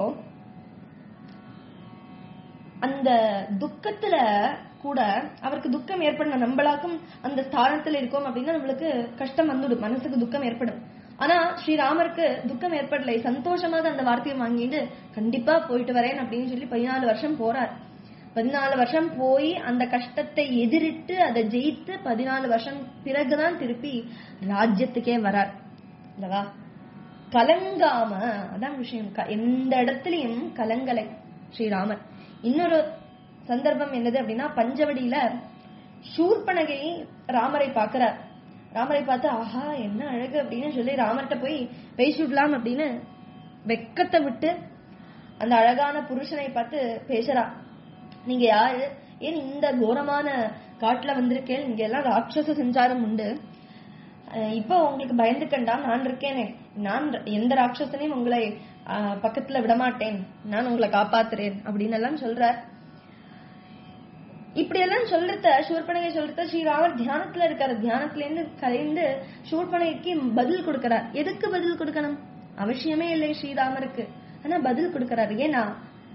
அந்த துக்கத்துல கூட அவருக்கு துக்கம் ஏற்படணும் நம்மளாக்கும் அந்த ஸ்தானத்துல இருக்கோம் அப்படின்னா நம்மளுக்கு கஷ்டம் வந்துடும் மனசுக்கு துக்கம் ஏற்படும் ஆனா ஸ்ரீராமருக்கு துக்கம் ஏற்படலை சந்தோஷமாக அந்த வார்த்தையை வாங்கிட்டு கண்டிப்பா போயிட்டு வரேன் அப்படின்னு சொல்லி பதினாலு வருஷம் போறார் பதினாலு வருஷம் போய் அந்த கஷ்டத்தை எதிரிட்டு அதை ஜெயித்து பதினாலு வருஷம் பிறகுதான் திருப்பி ராஜ்யத்துக்கே வரார் இல்லவா கலங்காம அதான் விஷயம் க- எந்த இடத்துலயும் கலங்கலை ஸ்ரீராமர் இன்னொரு சந்தர்ப்பம் என்னது அப்படின்னா பஞ்சவடியில சூர்பனகை ராமரை பார்க்கிறார் ராமரை பார்த்து ஆஹா என்ன அழகு அப்படின்னு சொல்லி ராமர்கிட்ட போய் பேசிவிடலாம் அப்படின்னு வெக்கத்தை விட்டு அந்த அழகான புருஷனை பார்த்து பேசுறா நீங்க யாரு ஏன் இந்த கோரமான காட்டுல வந்திருக்கேன் இங்க எல்லாம் ராட்சச சஞ்சாரம் உண்டு அஹ் இப்போ உங்களுக்கு பயந்துக்கண்டாம் நான் இருக்கேனே நான் ர- எந்த ராட்சசனையும் உங்களை அஹ், பக்கத்துல விடமாட்டேன் நான் உங்களை காப்பாத்துறேன் அப்படின்னு எல்லாம் சொல்றார் இப்படி எல்லாம் சொல்றத சூர்பனகை சொல்றத ஸ்ரீராமர் தியானத்துல இருக்காரு தியானத்துல இருந்து கலைந்து சூர்பனகைக்கு பதில் கொடுக்கறார் எதுக்கு பதில் கொடுக்கணும் அவசியமே இல்லை ஸ்ரீராமருக்கு ஆனா பதில் கொடுக்கறாரு ஏன்னா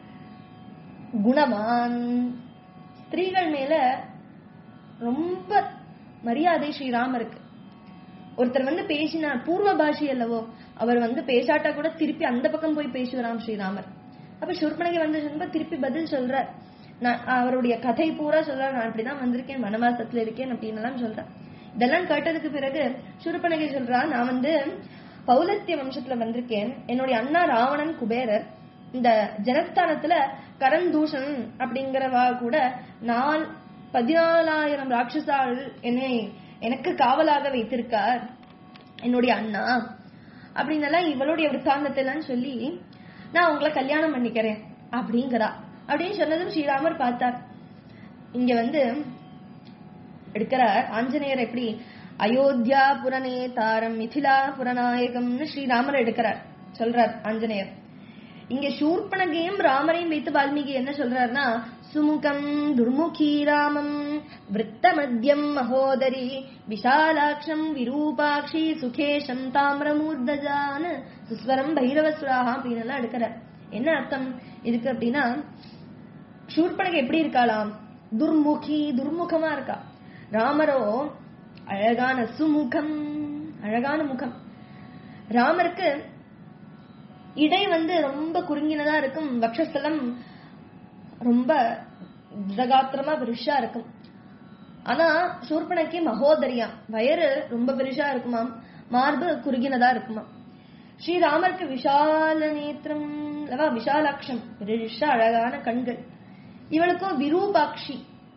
குணவான் ஸ்திரீகள் மேல ரொம்ப மரியாதை ஸ்ரீராமருக்கு ஒருத்தர் வந்து பேசினார் பூர்வ பாஷி அல்லவோ அவர் வந்து பேசாட்டா கூட திருப்பி அந்த பக்கம் போய் பேசுவாராம் ஸ்ரீராமர் அப்ப சூர்பனகை வந்து சொன்னப்ப திருப்பி பதில் சொல்றார் நான் அவருடைய கதை பூரா சொல்றார் நான் இப்படிதான் வந்திருக்கேன் வனவாசத்துல இருக்கேன் அப்படின்னு எல்லாம் சொல்றேன் இதெல்லாம் கேட்டதுக்கு பிறகு சூர்பனகை சொல்றா நான் வந்து பௌலத்திய வம்சத்துல வந்திருக்கேன் என்னுடைய அண்ணா ராவணன் குபேரர் இந்த ஜனஸ்தானத்துல கரந்தூஷன் அப்படிங்கிறவா கூட நான் பதினாலாயிரம் ராட்சசாள் என்னை எனக்கு காவலாக வைத்திருக்கார் என்னுடைய அண்ணா அப்படின்னு எல்லாம் இவளுடைய விற்த்தாந்தத்தை எல்லாம் சொல்லி நான் உங்களை கல்யாணம் பண்ணிக்கிறேன் அப்படிங்கிறா அப்படின்னு சொன்னதும் ஸ்ரீராமர் பார்த்தார் இங்க வந்து எடுக்கிறார் ஆஞ்சநேயர் எப்படி அயோத்தியா புரணே தாரம் மிதிலா புறநாயகம்னு ஸ்ரீராமர் எடுக்கிறார் சொல்றார் ஆஞ்சநேயர் இங்க சூர்பனகையும் ராமரையும் வைத்து வால்மீகி என்ன சொல்றாருன்னா சுமுகம் துர்முகி ராமம் விருத்த மத்தியம் மகோதரி விஷாலாட்சம் விரூபாட்சி சுகேஷம் தாமிரமூர்தஜான சுஸ்வரம் பைரவசுராகா அப்படின்னு எல்லாம் எடுக்கிறார் என்ன அர்த்தம் இதுக்கு அப்படின்னா சூர்பனகை எப்படி இருக்காளாம் துர்முகி துர்முகமா இருக்கா ராமரோ அழகான சுமுகம் அழகான முகம் ராமருக்கு இடை வந்து ரொம்ப குறுங்கினதா இருக்கும் வக்ஷஸ்தலம் ரொம்ப திடகாத்திரமா பெருசா இருக்கும் ஆனா சூர்பனக்கு மகோதரியா வயறு ரொம்ப பெருசா இருக்குமாம் மார்பு குறுகினதா இருக்குமாம் ஸ்ரீராமருக்கு விஷால நேத்திரம் அல்லவா விஷாலாட்சம் பெருசா அழகான கண்கள் இவளுக்கோ விரூபாட்சி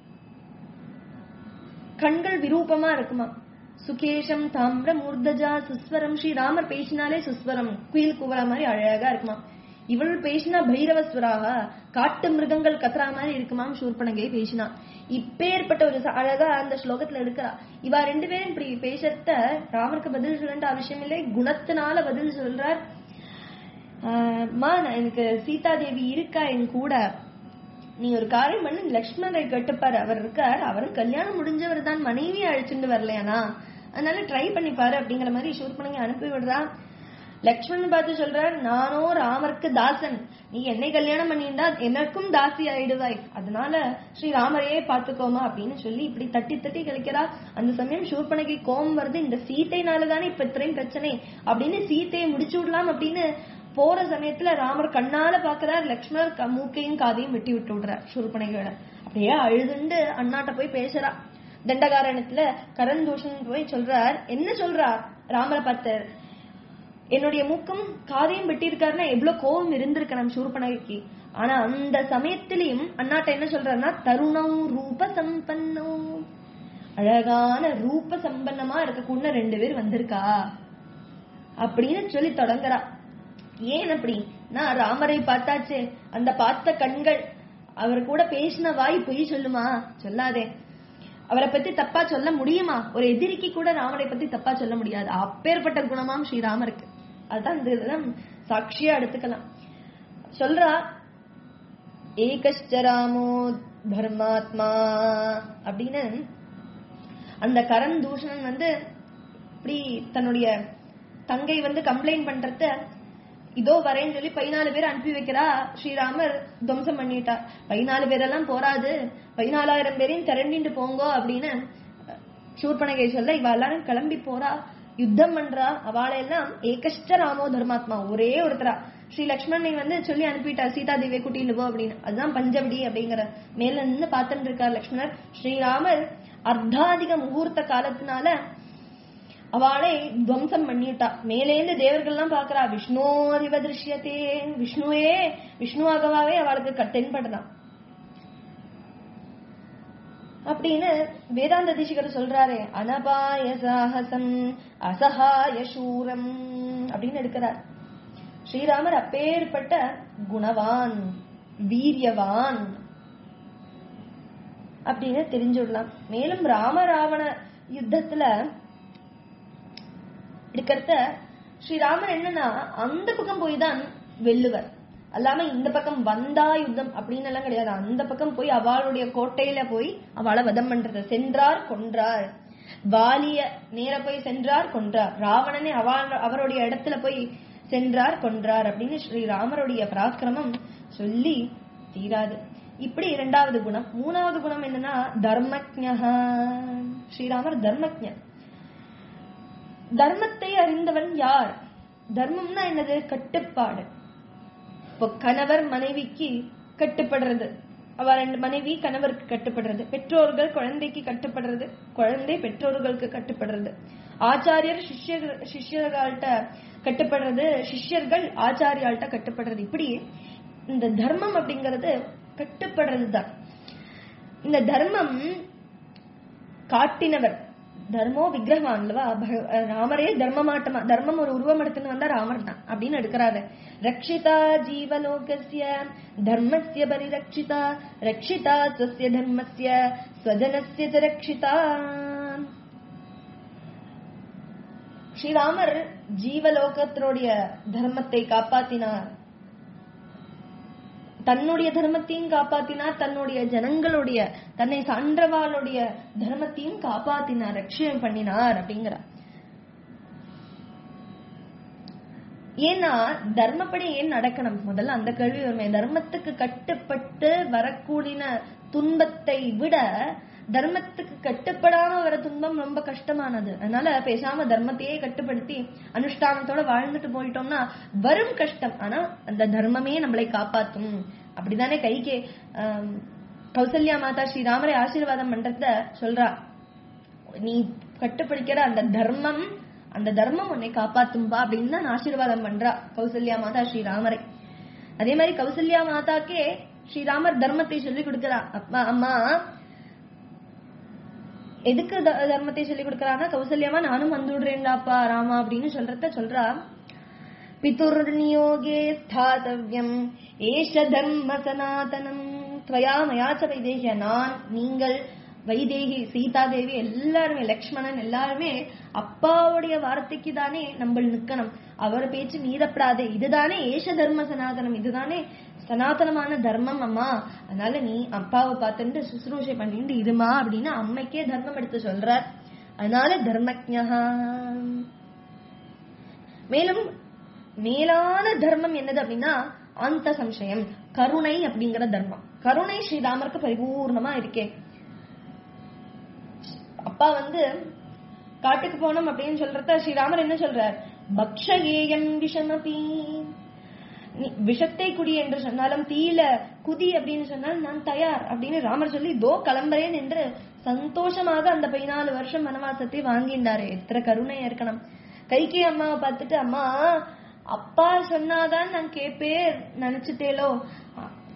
கண்கள் விரூபமா இருக்குமா சுகேஷம் தாமிர மூர்தஜா சுஸ்வரம் ஸ்ரீராமர் பேசினாலே சுஸ்வரம் குயில் குவரா மாதிரி அழகா இருக்குமா இவள் பேசினா பைரவஸ்வராக காட்டு மிருகங்கள் கத்துறா மாதிரி இருக்குமாம் சூர்பனகை பேசினா இப்பேற்பட்ட ஒரு ச- அழகா அந்த ஸ்லோகத்துல எடுக்கிறா இவா ரெண்டு பேரும் இப்படி பேசத்த ராமருக்கு பதில் சொல்ல அவசியம் இல்லை குணத்தினால பதில் சொல்றார் ஆஹ், அம்மா நான் எனக்கு சீதா தேவி இருக்கா என் கூட நீ ஒரு காரியம் பண்ணு லக்ஷ்மணரை கேட்டுப்பாரு அவர் இருக்கார் அவர் கல்யாணம் முடிஞ்சவர் தான் மனைவியை அழைச்சிட்டு வரலையானா அதனால ட்ரை பண்ணி பாரு அப்படிங்கிற மாதிரி சூர்பனகை அனுப்பி விடுறா லக்ஷ்மணன் பார்த்து சொல்றார் நானோ ராமருக்கு தாசன் நீ என்னை கல்யாணம் பண்ணியிருந்தா எனக்கும் தாசி ஆயிடுவாய் அதனால ஸ்ரீ ராமரையே பாத்துக்கோமா அப்படின்னு சொல்லி இப்படி தட்டி தட்டி கழிக்கிறா அந்த சமயம் சூர்பனகை கோபம் வருது இந்த சீத்தைனாலதானே இப்ப இത്രയും பிரச்சனை அப்படின்னு சீத்தையை முடிச்சு விடலாம் அப்படின்னு போற சமயத்துல ராமர் கண்ணால பாக்குறார் லக்ஷ்மணர் க- மூக்கையும் காதையும் வெட்டி விட்டு விடுறார் சூர்பனகையோட அப்படியே அழுதுண்டு அண்ணாட்ட போய் பேசுறா தண்டகாரணத்துல கரந்தூஷன் போய் சொல்றார் என்ன சொல்றார் ராமரை பார்த்து என்னுடைய மூக்கம் காதையும் வெட்டியிருக்காருன்னா எவ்வளவு கோபம் இருந்திருக்கு நம்ம சூர்பனகைக்கு ஆனா அந்த சமயத்திலையும் அண்ணாட்ட என்ன சொல்றாருன்னா தருணம் ரூப சம்பன்னோ அழகான ரூப சம்பன்னமா இருக்கக்கூடிய ரெண்டு பேர் வந்திருக்கா அப்படின்னு சொல்லி தொடங்குறா ஏன் அப்படி நான் ராமரை பார்த்தாச்சே அந்த பார்த்த கண்கள் அவர் கூட பேசின வாய் பொய் சொல்லுமா சொல்லாதே அவரை பத்தி தப்பா சொல்ல முடியுமா ஒரு எதிரிக்கு கூட ராமரை பத்தி தப்பா சொல்ல முடியாது அப்பேற்பட்ட குணமாம் ஸ்ரீராமருக்கு அதுதான் இந்த இதெல்லாம் சாட்சியா எடுத்துக்கலாம் சொல்றா ஏகஷ்ட ராமோ தர்மாத்மா அப்படின்னு அந்த கரண் தூஷணன் வந்து இப்படி தன்னுடைய தங்கை வந்து கம்ப்ளைண்ட் பண்றத இதோ வரேன்னு சொல்லி பதினாலு பேர் அனுப்பி வைக்கிறா ஸ்ரீராமர் துவம்சம் பண்ணிட்டா பதினாலு பேரெல்லாம் போராது பதினாலாயிரம் பேரையும் திரண்டிட்டு போங்கோ அப்படின்னு சூர்பனகை சொல்ல இவ எல்லாரும் கிளம்பி போறா யுத்தம் பண்றா அவளை எல்லாம் ஏகஷ்ட ராமோ தர்மாத்மா ஒரே ஒருத்தரா ஸ்ரீ லக்ஷ்மணனை வந்து சொல்லி அனுப்பிட்டா சீதா தேவியை கூட்டிட்டு போ அப்படின்னு அதுதான் பஞ்சவடி அப்படிங்கிற மேல நின்று பார்த்துட்டு இருக்கார் லக்ஷ்மணர் ஸ்ரீராமர் அர்த்தாதிக முகூர்த்த காலத்தினால அவளை துவம்சம் பண்ணிட்டா மேலேந்து தேவர்கள்லாம் பாக்குறா விஷ்ணோரிவ திருஷ்யத்தே விஷ்ணுவே விஷ்ணுவாகவாவே அவளுக்கு தென்படுறான் அப்படின்னு வேதாந்த திசிகர் சொல்றாரு அனபாய சாகசம் அசகாய சூரம் அப்படின்னு எடுக்கிறார் ஸ்ரீராமர் அப்பேற்பட்ட குணவான் வீரியவான் அப்படின்னு தெரிஞ்சுடலாம் மேலும் ராமராவண யுத்தத்துல இருக்கிறத ஸ்ரீராமர் என்னன்னா அந்த பக்கம் போய் தான் வெல்லுவர் அல்லாம இந்த பக்கம் வந்தா யுத்தம் அப்படின்னு எல்லாம் கிடையாது அந்த பக்கம் போய் அவளுடைய கோட்டையில போய் அவளை வதம் பண்றது சென்றார் கொன்றார் வாலிய நேர போய் சென்றார் கொன்றார் ராவணனே அவ அவருடைய இடத்துல போய் சென்றார் கொன்றார் அப்படின்னு ஸ்ரீராமருடைய பராக்கிரமம் சொல்லி தீராது இப்படி இரண்டாவது குணம் மூணாவது குணம் என்னன்னா தர்மஜா ஸ்ரீராமர் தர்மஜர் தர்மத்தை அறிந்தவன் யார் தர்மம்னா என்னது கட்டுப்பாடு இப்போ கணவர் மனைவிக்கு கட்டுப்படுறது அவ ரெண்டு மனைவி கணவருக்கு கட்டுப்படுறது பெற்றோர்கள் குழந்தைக்கு கட்டுப்படுறது குழந்தை பெற்றோர்களுக்கு கட்டுப்படுறது ஆச்சாரியர் சிஷ்யர் சிஷ்யர்கள்ட்ட கட்டுப்படுறது சிஷ்யர்கள் ஆச்சாரியால்கிட்ட கட்டுப்படுறது இப்படி இந்த தர்மம் அப்படிங்கிறது கட்டுப்படுறது தான் இந்த தர்மம் காட்டினவர் தர்மோ விக்கிரகவான் அல்லவா ராமரே தர்மமாட்டமா தர்மம் ஒரு உருவம் எடுத்துன்னு வந்தா ராமர் தான் அப்படின்னு எடுக்கிறாரு ரக்ஷிதா ஜீவலோகஸ்ய தர்மஸ்ய பரிரக்ஷிதா ரக்ஷிதா ஸ்வஸ்ய தர்மஸ்ய ஸ்வஜனஸ்ய ச ரக்ஷிதா ஸ்ரீராமர் ஜீவலோகத்தினுடைய தர்மத்தை காப்பாத்தினார் தன்னுடைய தர்மத்தையும் காப்பாத்தினார் தன்னுடைய ஜனங்களுடைய தன்னை சான்றவாளுடைய தர்மத்தையும் காப்பாத்தினார் ரட்சியம் பண்ணினார் அப்படிங்கிறார் ஏன்னா தர்மப்படி ஏன் நடக்கணும் முதல்ல அந்த கேள்வி வருமே தர்மத்துக்கு கட்டுப்பட்டு வரக்கூடிய துன்பத்தை விட தர்மத்துக்கு கட்டுப்படாம வர துன்பம் ரொம்ப கஷ்டமானது அதனால பேசாம தர்மத்தையே கட்டுப்படுத்தி அனுஷ்டானத்தோட வாழ்ந்துட்டு போயிட்டோம்னா வரும் கஷ்டம் ஆனா அந்த தர்மமே நம்மளை காப்பாத்தும் அப்படிதானே கைகே கௌசல்யா மாதா ஸ்ரீராமரை ஆசீர்வாதம் பண்றத சொல்றா நீ கட்டுப்பிடிக்கிற அந்த தர்மம் அந்த தர்மம் உன்னை காப்பாத்தும்பா அப்படின்னு தான் ஆசீர்வாதம் பண்றா கௌசல்யா மாதா ஸ்ரீராமரை அதே மாதிரி கௌசல்யா மாதாக்கே ஸ்ரீராமர் தர்மத்தை சொல்லி கொடுக்கிறா அப்பா அம்மா எதுக்கு தர்மத்தை சொல்லி கொடுக்கறான்னா கௌசல்யாமா நானும் வந்து விடுறேன்டாப்பா ராமா அப்படின்னு சொல்றத சொல்றா பிதுர்நியோகே ஸ்தாதவ்யம் ஏஷ தர்ம சனாதனம் துவயா மயாச்ச வைதேகிய நான் நீங்கள் வைதேகி சீதா தேவி எல்லாருமே லக்ஷ்மணன் எல்லாருமே அப்பாவுடைய வார்த்தைக்கு தானே நம்ம நிக்கணும் அவர் பேச்சு மீறப்படாதே இதுதானே ஏஷ தர்ம சனாதனம் இதுதானே சனாதனமான தர்மம் அம்மா அதனால நீ அப்பாவை பார்த்துட்டு சுசுரூஷை பண்ணிட்டு இருமா அப்படின்னு அம்மைக்கே தர்மம் எடுத்து சொல்றார் அதனால தர்மஜா மேலும் மேலான தர்மம் என்னது அப்படின்னா அந்த சம்சயம் கருணை அப்படிங்கிற தர்மம் கருணை ஸ்ரீராமருக்கு பரிபூர்ணமா இருக்கே அப்பா வந்து காட்டுக்கு போனோம் அப்படின்னு சொல்றத ஸ்ரீராமர் என்ன சொல்றார் பக்ஷகேயம் விஷமபி விஷத்தை குடி என்று சொன்னாலும் தீயில குதி அப்படின்னு சொன்னால் நான் தயார் அப்படின்னு ராமர் சொல்லி தோ கிளம்புறேன் என்று சந்தோஷமாக அந்த பதினாலு வருஷம் வனவாசத்தை வாங்கிண்டாரு எத்தனை கருணையா இருக்கணும் கைகி அம்மாவை பார்த்துட்டு அம்மா அப்பா சொன்னாதான் நான் கேப்பேன் நினைச்சுட்டேலோ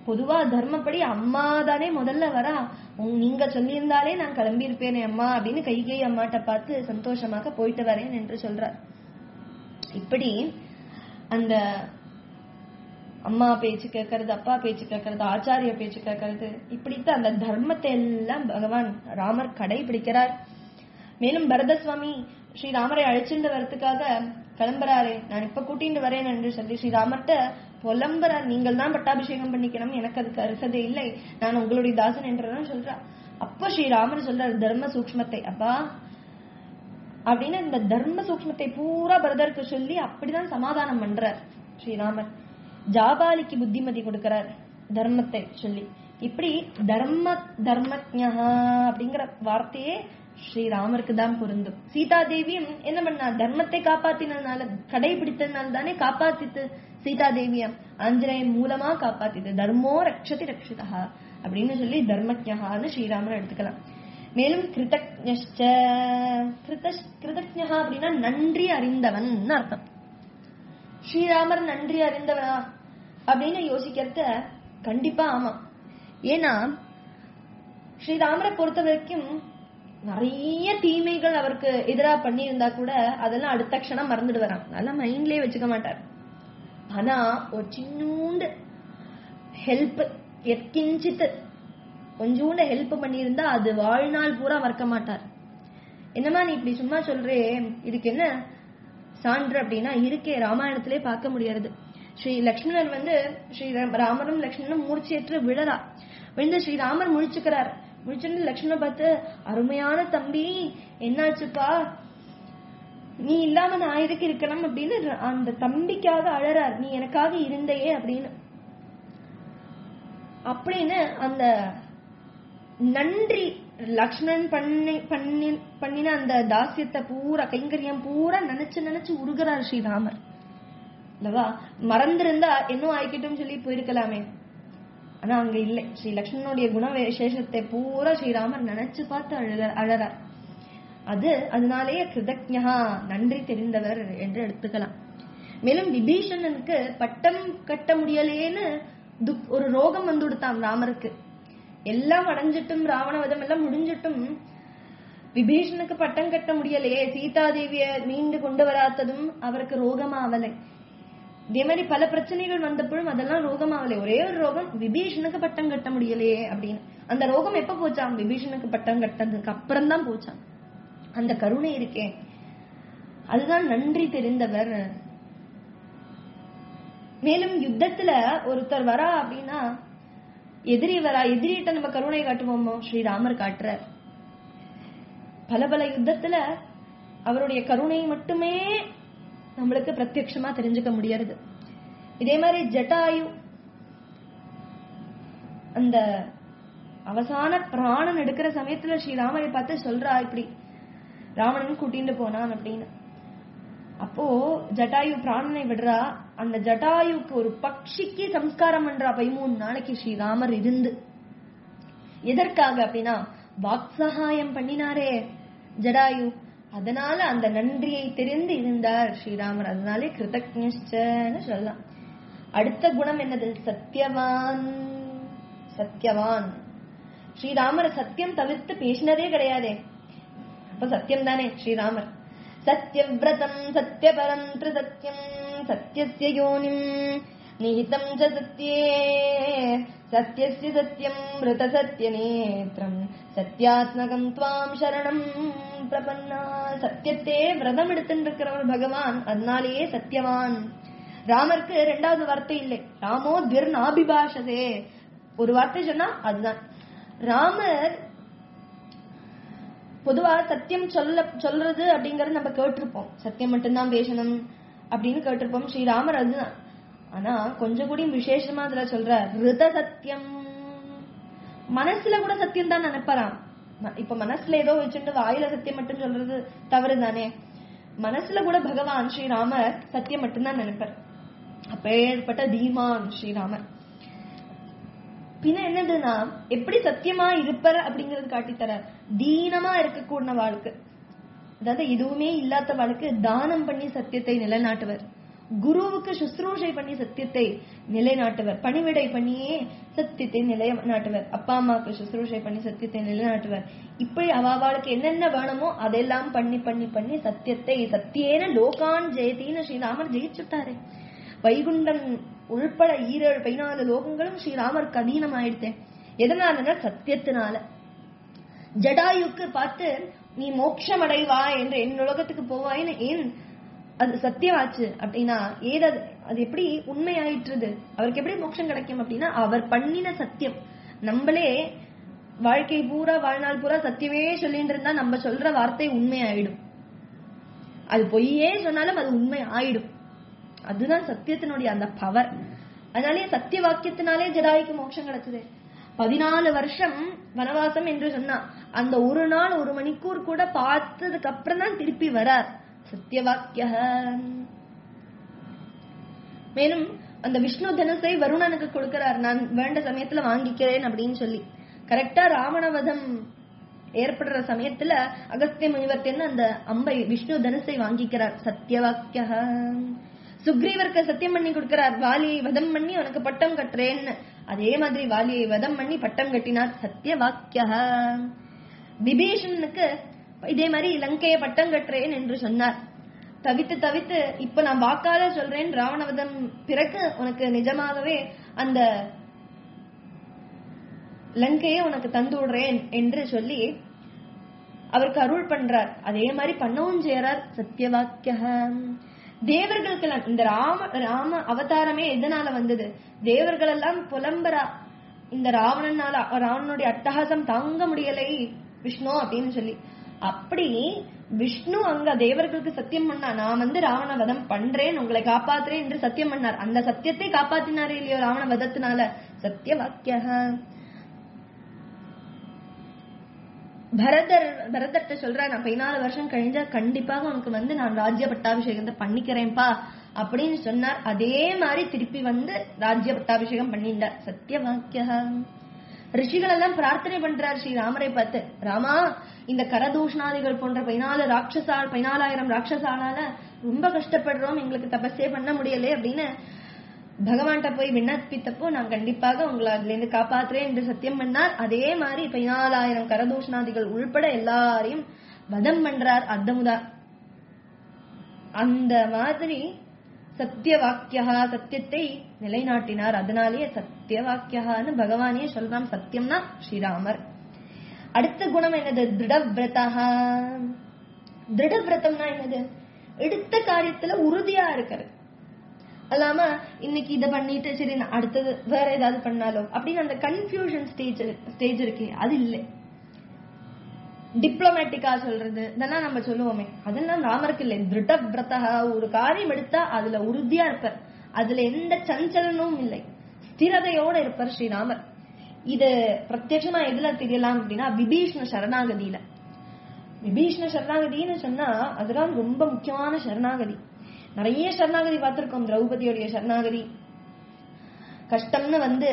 பொதுவா தர்மப்படி அம்மா தானே முதல்ல வரா உங்க- நீங்க சொல்லியிருந்தாலே நான் கிளம்பி இருப்பேனே அம்மா அப்படின்னு கைகை அம்மாட்ட பார்த்து சந்தோஷமாக போயிட்டு வரேன் என்று சொல்றார் இப்படி அந்த அம்மா பேச்சு கேட்கறது அப்பா பேச்சு கேட்கறது ஆச்சாரிய பேச்சு கேட்கறது இப்படித்தான் அந்த தர்மத்தை எல்லாம் பகவான் ராமர் கடைபிடிக்கிறார் மேலும் பரத சுவாமி ஸ்ரீராமரை அழைச்சிட்டு வரதுக்காக கிளம்புறாரே நான் இப்ப கூட்டிட்டு வரேன் என்று சொல்லி ஸ்ரீராமர்கிட்ட புலம்புறார் நீங்கள் தான் பட்டாபிஷேகம் பண்ணிக்கணும் எனக்கு அதுக்கு அருகதை இல்லை நான் உங்களுடைய தாசன் என்றுதான் சொல்றா அப்ப ஸ்ரீராமர் சொல்றார் தர்ம சூக்ஷ்மத்தை அப்பா அப்படின்னு இந்த தர்ம சூக்ஷ்மத்தை பூரா பரதருக்கு சொல்லி அப்படிதான் சமாதானம் பண்றார் ஸ்ரீராமர் ஜாபாலிக்கு புத்திமதி கொடுக்கிறார் தர்மத்தை சொல்லி இப்படி தர்ம தர்மஜா அப்படிங்கிற வார்த்தையே ஸ்ரீராமருக்கு தான் பொருந்தும் சீதா தேவியும் என்ன பண்ணா தர்மத்தை காப்பாத்தினதுனால கடைபிடித்ததுனால தானே காப்பாத்தித்து சீதா தேவியம் ஆஞ்சநேயன் மூலமா காப்பாத்திது தர்மோ ரக்ஷதி ரக்ஷிதா அப்படின்னு சொல்லி தர்மஜகான்னு ஸ்ரீராமர் எடுத்துக்கலாம் மேலும் கிருதஜ்ஞஷ்ச கிருத கிருதஜ்ஞா அப்படின்னா நன்றி அறிந்தவன் அர்த்தம் ஸ்ரீராமர் நன்றி அறிந்தவனா அப்படின்னு யோசிக்கிறத கண்டிப்பா ஆமா ஏன்னா ஸ்ரீராமரை பொறுத்த வரைக்கும் நிறைய தீமைகள் அவருக்கு எதிரா பண்ணியிருந்தா கூட அதெல்லாம் அடுத்த க்ஷணம் மறந்துட்டு வரான் அதெல்லாம் மைண்ட்லயே வச்சுக்க மாட்டார் ஆனா ஒரு சின்னூண்டு ஹெல்ப் எத்கிஞ்சித்து கொஞ்சோண்டு ஹெல்ப் பண்ணியிருந்தா அது வாழ்நாள் பூரா மறக்க மாட்டார் என்னம்மா நீ இப்படி சும்மா சொல்றே இதுக்கு என்ன சான்று அப்படின்னா இருக்கே ராமாயணத்திலே பார்க்க முடியாது ஸ்ரீ லக்ஷ்மணர் வந்து ஸ்ரீ ராம- ராமரும் லக்ஷ்மணனும் மூர்ச்சேற்று விழறா விழுந்து ஸ்ரீராமர் முழிச்சுக்கிறார் முழிச்சுட்டு லக்ஷ்மணன் பார்த்து அருமையான தம்பி என்னாச்சுப்பா நீ இல்லாம நான் எதுக்கு இருக்கணும் அப்படின்னு அந்த தம்பிக்காக அழறார் நீ எனக்காக இருந்தையே அப்படின்னு அப்படின்னு அந்த நன்றி லக்ஷ்மணன் பண்ணி பண்ணி பண்ணின அந்த தாசியத்தை பூரா கைங்கரியம் பூரா நினைச்சு நினைச்சு உருகிறார் ஸ்ரீராமர் இல்லவா மறந்திருந்தா இன்னும் ஆயிக்கிட்டும் சொல்லி போயிருக்கலாமே ஆனா அங்க இல்லை ஸ்ரீ லக்ஷ்மணனுடைய குண விசேஷத்தை பூரா ஸ்ரீராமர் நினைச்சு பார்த்து அழுக அழறார் அது அதனாலேயே கிருதஜா நன்றி தெரிந்தவர் என்று எடுத்துக்கலாம் மேலும் விபீஷணனுக்கு பட்டம் கட்ட முடியலேன்னு துக் ஒரு ரோகம் வந்து கொடுத்தான் ராமருக்கு எல்லாம் அடைஞ்சிட்டும் ராவணவதம் எல்லாம் முடிஞ்சிட்டும் விபீஷனுக்கு பட்டம் கட்ட முடியலையே சீதாதேவிய மீண்டு கொண்டு வராததும் அவருக்கு ரோகமாவலை இதே மாதிரி பல பிரச்சனைகள் வந்தப்பழும் அதெல்லாம் ரோகமாவலை ஒரே ஒரு ரோகம் விபீஷனுக்கு பட்டம் கட்ட முடியலையே அப்படின்னு அந்த ரோகம் எப்ப போச்சாம் விபீஷனுக்கு பட்டம் கட்டதுக்கு அப்புறம் தான் போச்சாம் அந்த கருணை இருக்கே அதுதான் நன்றி தெரிந்தவர் மேலும் யுத்தத்துல ஒருத்தர் வரா அப்படின்னா எதிரி வரா எதிரிட்ட நம்ம கருணை காட்டுவோமோ ஸ்ரீராமர் காட்டுறார் பல பல யுத்தத்துல அவருடைய கருணை மட்டுமே நம்மளுக்கு பிரத்யட்சமா தெரிஞ்சுக்க முடியறது இதே மாதிரி ஜட்டாயு அந்த அவசான பிராணன் எடுக்கிற சமயத்துல ஸ்ரீராமரை பார்த்து சொல்றா இப்படி ராவணன் கூட்டிட்டு போனான் அப்படின்னு அப்போ ஜட்டாயு பிராணனை விடுறா அந்த ஜட்டாயுக்கு ஒரு பக்ஷிக்கு சம்ஸ்காரம் பண்றா பதிமூணு நாளைக்கு ஸ்ரீராமர் இருந்து எதற்காக அப்படின்னா வாக்சகாயம் பண்ணினாரே ஜடாயு அதனால அந்த நன்றியை தெரிந்து இருந்தார் ஸ்ரீராமர் அதனாலே கிருதஜ்ஞன்னு சொல்லலாம் அடுத்த குணம் என்னது சத்தியவான் சத்தியவான் ஸ்ரீராமர் சத்தியம் தவிர்த்து பேசினதே கிடையாதே அப்ப சத்தியம் தானே ஸ்ரீராமர் சத்யவிரதம் சத்யபரம் சத்தியம் சத்யஸ்ய யோனிம் நிஹிதம் ச சத்யே சத்யஸ்ய சத்யம் மிருத சத்ய நேத்திரம் சத்யாத்மகம் துவாம் சரணம் பிரபன்னா சத்தியத்தே விரதம் எடுத்துட்டு இருக்கிறவர் பகவான் அதனாலேயே சத்தியவான் ராமருக்கு ரெண்டாவது வார்த்தை இல்லை ராமோ திர் நாபிபாஷதே ஒரு வார்த்தை சொன்னா அதுதான் ராமர் பொதுவா சத்தியம் சொல்ல சொல்றது அப்படிங்கறது நம்ம கேட்டிருப்போம் சத்தியம் மட்டும்தான் பேசணும் அப்படின்னு கேட்டிருப்போம் ஸ்ரீராமர் அதுதான் ஆனா கொஞ்சம் கூட விசேஷமா அதுல சொல்ற ரித சத்தியம் மனசுல கூட சத்தியம் தான் நினைப்பறான் ம- இப்ப மனசுல ஏதோ வச்சுட்டு வாயில சத்தியம் மட்டும் சொல்றது தவறு தானே மனசுல கூட பகவான் ஸ்ரீராமர் சத்தியம் மட்டும்தான் நினைப்பார் அப்பேற்பட்ட தீமான் ஸ்ரீராமர் பின்ன என்னதுன்னா எப்படி சத்தியமா இருப்பர் அப்படிங்கறது காட்டித்தர தீனமா இருக்கக்கூடிய வாழ்க்கை அதாவது எதுவுமே இல்லாத வாழ்க்கை தானம் பண்ணி சத்தியத்தை நிலைநாட்டுவர் குருவுக்கு சுশ্ரூஷை பண்ணி சத்தியத்தை நிலைநாட்டுவர் பணிவிடை பண்ணியே சத்தியத்தை நிலைநாட்டுவர் அப்பா அம்மாவுக்கு சுশ্ரூஷை பண்ணி சத்தியத்தை நிலைநாட்டுவர் இப்படி அவாவாளுக்கு என்னென்ன வேணுமோ அதெல்லாம் பண்ணி பண்ணி பண்ணி சத்தியத்தை சத்தியேன லோகான் ஜெயத்தின்னு ஸ்ரீராமர் ஜெயிச்சுட்டாரு வைகுண்டன் உள்பட ஈரேழு பதினாலு லோகங்களும் ஸ்ரீராமருக்கு அதீனம் ஆயிடுத்தேன் எதனாலன்னா சத்தியத்தினால ஜடாயுக்கு பார்த்து நீ மோட்சம் அடைவா என்று என் உலகத்துக்கு போவாயின்னு ஏன் அது சத்தியமாச்சு அப்படின்னா ஏது அது அது எப்படி உண்மையாயிற்றுது அவருக்கு எப்படி மோட்சம் கிடைக்கும் அப்படின்னா அவர் பண்ணின சத்தியம் நம்மளே வாழ்க்கை பூரா வாழ்நாள் பூரா சத்தியமே சொல்லிட்டு இருந்தா நம்ம சொல்ற வார்த்தை உண்மையாயிடும் அது பொய்யே சொன்னாலும் அது உண்மை ஆயிடும் அதுதான் சத்தியத்தினுடைய அந்த பவர் அதனாலே சத்திய வாக்கியத்தினாலே ஜடாய்க்கு மோட்சம் கிடைச்சது பதினாலு வருஷம் வனவாசம் என்று சொன்னா அந்த ஒரு நாள் ஒரு மணிக்கூர் கூட பார்த்ததுக்கு அப்புறம் தான் திருப்பி வரார் சத்திய வாக்கிய மேலும் அந்த விஷ்ணு தனுசை வருணனுக்கு கொடுக்கிறார் நான் வேண்ட சமயத்துல வாங்கிக்கிறேன் அப்படின்னு சொல்லி கரெக்டா ராவணவதம் ஏற்படுற சமயத்துல அகஸ்திய முனிவர்த்தேன்னு அந்த அம்பை விஷ்ணு தனுசை வாங்கிக்கிறார் சத்தியவாக்கிய சுக்ரீவருக்கு சத்தியம் பண்ணி கொடுக்கிறார் வாலியை வதம் பண்ணி உனக்கு பட்டம் கட்டுறேன்னு அதே மாதிரி வாலியை வதம் பண்ணி பட்டம் கட்டினார் சத்தியவாக்கிய விபீஷணனுக்கு இதே மாதிரி இலங்கையை பட்டம் கட்டுறேன் என்று சொன்னார் தவித்து தவித்து இப்ப நான் வாக்கால சொல்றேன் ராவணவதம் பிறகு உனக்கு நிஜமாகவே அந்த லங்கையை உனக்கு தந்து விடுறேன் என்று சொல்லி அவருக்கு அருள் பண்றார் அதே மாதிரி பண்ணவும் செய்யறார் சத்தியவாக்கிய தேவர்களுக்கெல்லாம் இந்த ராம ராம அவதாரமே எதனால வந்தது தேவர்கள் எல்லாம் புலம்பரா இந்த ராவணனால ராவணனுடைய அட்டகாசம் தாங்க முடியலை விஷ்ணு அப்படின்னு சொல்லி அப்படி விஷ்ணு அங்க தேவர்களுக்கு சத்தியம் பண்ணா நான் வந்து ராவண வதம் பண்றேன் உங்களை காப்பாத்துறேன் என்று சத்தியம் பண்ணார் அந்த சத்தியத்தை காப்பாத்தினாரே இல்லையோ ராவண வதத்தினால சத்திய வாக்கிய பரதர் பரதர்கிட்ட சொல்றேன் நான் பதினாலு வருஷம் கழிஞ்சா கண்டிப்பாக உனக்கு வந்து நான் ராஜ்ய பட்டாபிஷேகத்தை பண்ணிக்கிறேன்ப்பா அப்படின்னு சொன்னார் அதே மாதிரி திருப்பி வந்து ராஜ்ய பட்டாபிஷேகம் பண்ணிட்டார் சத்திய வாக்கிய ரிஷிகள் எல்லாம் பிரார்த்தனை பண்றார் ஸ்ரீ ராமரை பார்த்து ராமா இந்த கரதூஷணாதிகள் போன்ற பதினாலு ராட்சசா பதினாலாயிரம் ராட்சசாலால ரொம்ப கஷ்டப்படுறோம் எங்களுக்கு தபஸே பண்ண முடியலே அப்படின்னு பகவான்கிட்ட போய் விண்ணப்பித்தப்போ நான் கண்டிப்பாக உங்களை அதுல இருந்து காப்பாத்துறேன் என்று சத்தியம் பண்ணார் அதே மாதிரி பதினாலாயிரம் கரதூஷணாதிகள் உள்பட எல்லாரையும் வதம் பண்றார் அர்த்தமுதா அந்த மாதிரி சத்திய வாக்கியா சத்தியத்தை நிலைநாட்டினார் அதனாலேயே சத்திய வாக்கியான்னு பகவானே சொல்றான் சத்தியம்னா ஸ்ரீராமர் அடுத்த குணம் என்னது திருடவிரதா திருடவிரதம்னா என்னது எடுத்த காரியத்துல உறுதியா இருக்கிறது அல்லாம இன்னைக்கு இதை பண்ணிட்டு சரி நான் அடுத்தது வேற ஏதாவது பண்ணாலும் அப்படின்னு அந்த கன்ஃபியூஷன் ஸ்டேஜ் ஸ்டேஜ் இருக்கே அது இல்லை டிப்ளமேட்டிக்கா சொல்றது இதெல்லாம் நம்ம சொல்லுவோமே அதெல்லாம் ராமருக்கு இல்லை திருட விரதா ஒரு காரியம் எடுத்தா அதுல உறுதியா இருப்பார் அதுல எந்த சஞ்சலனும் இல்லை ஸ்திரதையோட இருப்பார் ஸ்ரீராமர் இது பிரத்யட்சமா எதுல தெரியலாம் அப்படின்னா விபீஷ்ண சரணாகதியில விபீஷ்ண சரணாகதின்னு சொன்னா அதெல்லாம் ரொம்ப முக்கியமான சரணாகதி நிறைய சரணாகதி பார்த்திருக்கோம் திரௌபதியோடைய சரணாகதி கஷ்டம்னு வந்து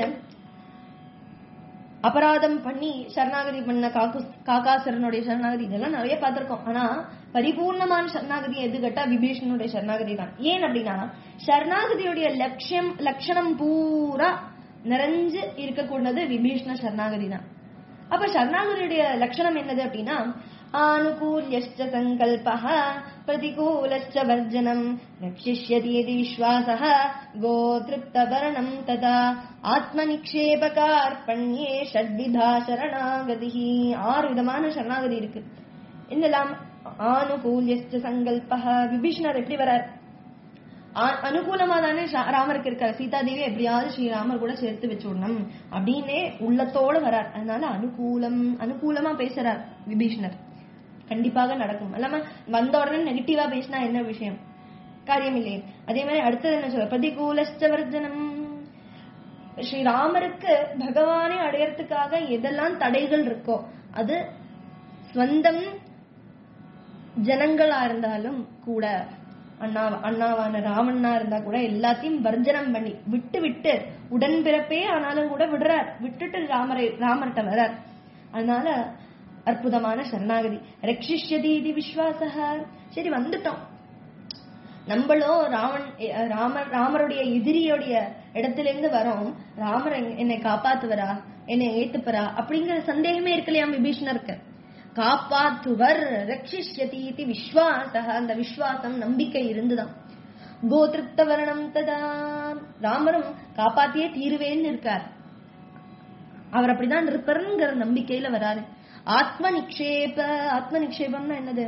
அபராதம் பண்ணி சரணாகதி பண்ண காக்கு காக்காசரனுடைய சரணாகதி இதெல்லாம் நிறைய பார்த்திருக்கோம் ஆனா பரிபூர்ணமான சரணாகதி எது கேட்டா விபீஷனுடைய சரணாகதி தான் ஏன் அப்படின்னா சரணாகதியுடைய லட்சியம் லட்சணம் பூரா நிறைஞ்சு இருக்கக்கூடாது விபீஷ்ண சரணாகதி தான் அப்ப சரணாகதியுடைய லட்சணம் என்னது அப்படின்னா ஆனுகூல்யश्च சங்கல்பः प्रतिकूलश्च वर्जनम् रक्षिष्यतीति विश्वासः गोतृप्तवरणम् तदा ஆத்மநிக்ஷேபகார்பண்யே ஷட்விதா சரணாகதி ஆறு விதமான சரணாகதி இருக்கு என்னெல்லாம் ஆனுகூல்யஸ்ட சங்கல்பः விபீஷ்ணர் எப்படி வரார் அனுகூலமா தானே ராமருக்கு இருக்காரு சீதாதேவி எப்படியாவது ஸ்ரீராமர் கூட சேர்த்து வச்சுடணும் அப்படின்னே உள்ளத்தோடு வரார் அதனால அனுகூலம் அனுகூலமா பேசுறார் விபீஷ்ணர் கண்டிப்பாக நடக்கும் இல்லாம வந்த உடனே நெகட்டிவா பேசினா என்ன விஷயம் காரியம் இல்லையே அதே மாதிரி அடுத்தது என்ன சொல்ற பிரதிகூலஸ்டவர்ஜனம் ஸ்ரீராமருக்கு பகவானை அடையறதுக்காக எதெல்லாம் தடைகள் இருக்கோ அது ஸ்வந்தம் ஜனங்களா இருந்தாலும் கூட அண்ணா அண்ணாவான ராவண்ணா இருந்தா கூட எல்லாத்தையும் வர்ஜனம் பண்ணி விட்டு விட்டு உடன்பிறப்பே ஆனாலும் கூட விடுறார் விட்டுட்டு ராமரை ராமர்கிட்ட வரார் அதனால அற்புதமான சரணாகதி ரட்சிஷ்யதி இது விஸ்வாச சரி வந்துட்டோம் நம்மளும் ராவன் அஹ், ராமர் ராமருடைய எதிரியுடைய இடத்துல இருந்து வரோம் ராமர் எங்க- என்னை காப்பாத்துவரா என்னை ஏத்துப்பரா அப்படிங்கிற சந்தேகமே இருக்கு இல்லையா விபீஷணருக்கு காப்பாத்துவர் ரட்சிஷ்யதி இது விஸ்வாச அந்த விஸ்வாசம் நம்பிக்கை இருந்துதான் கோதிருப்த வரணம் ததா ராமரும் காப்பாத்தியே தீருவேன்னு இருக்கார் அவர் அப்படிதான் இருப்பாருங்கிற நம்பிக்கையில வராரு ஆத்ம நிக்ஷேப ஆத்ம நிக்ஷேபம்னா என்னது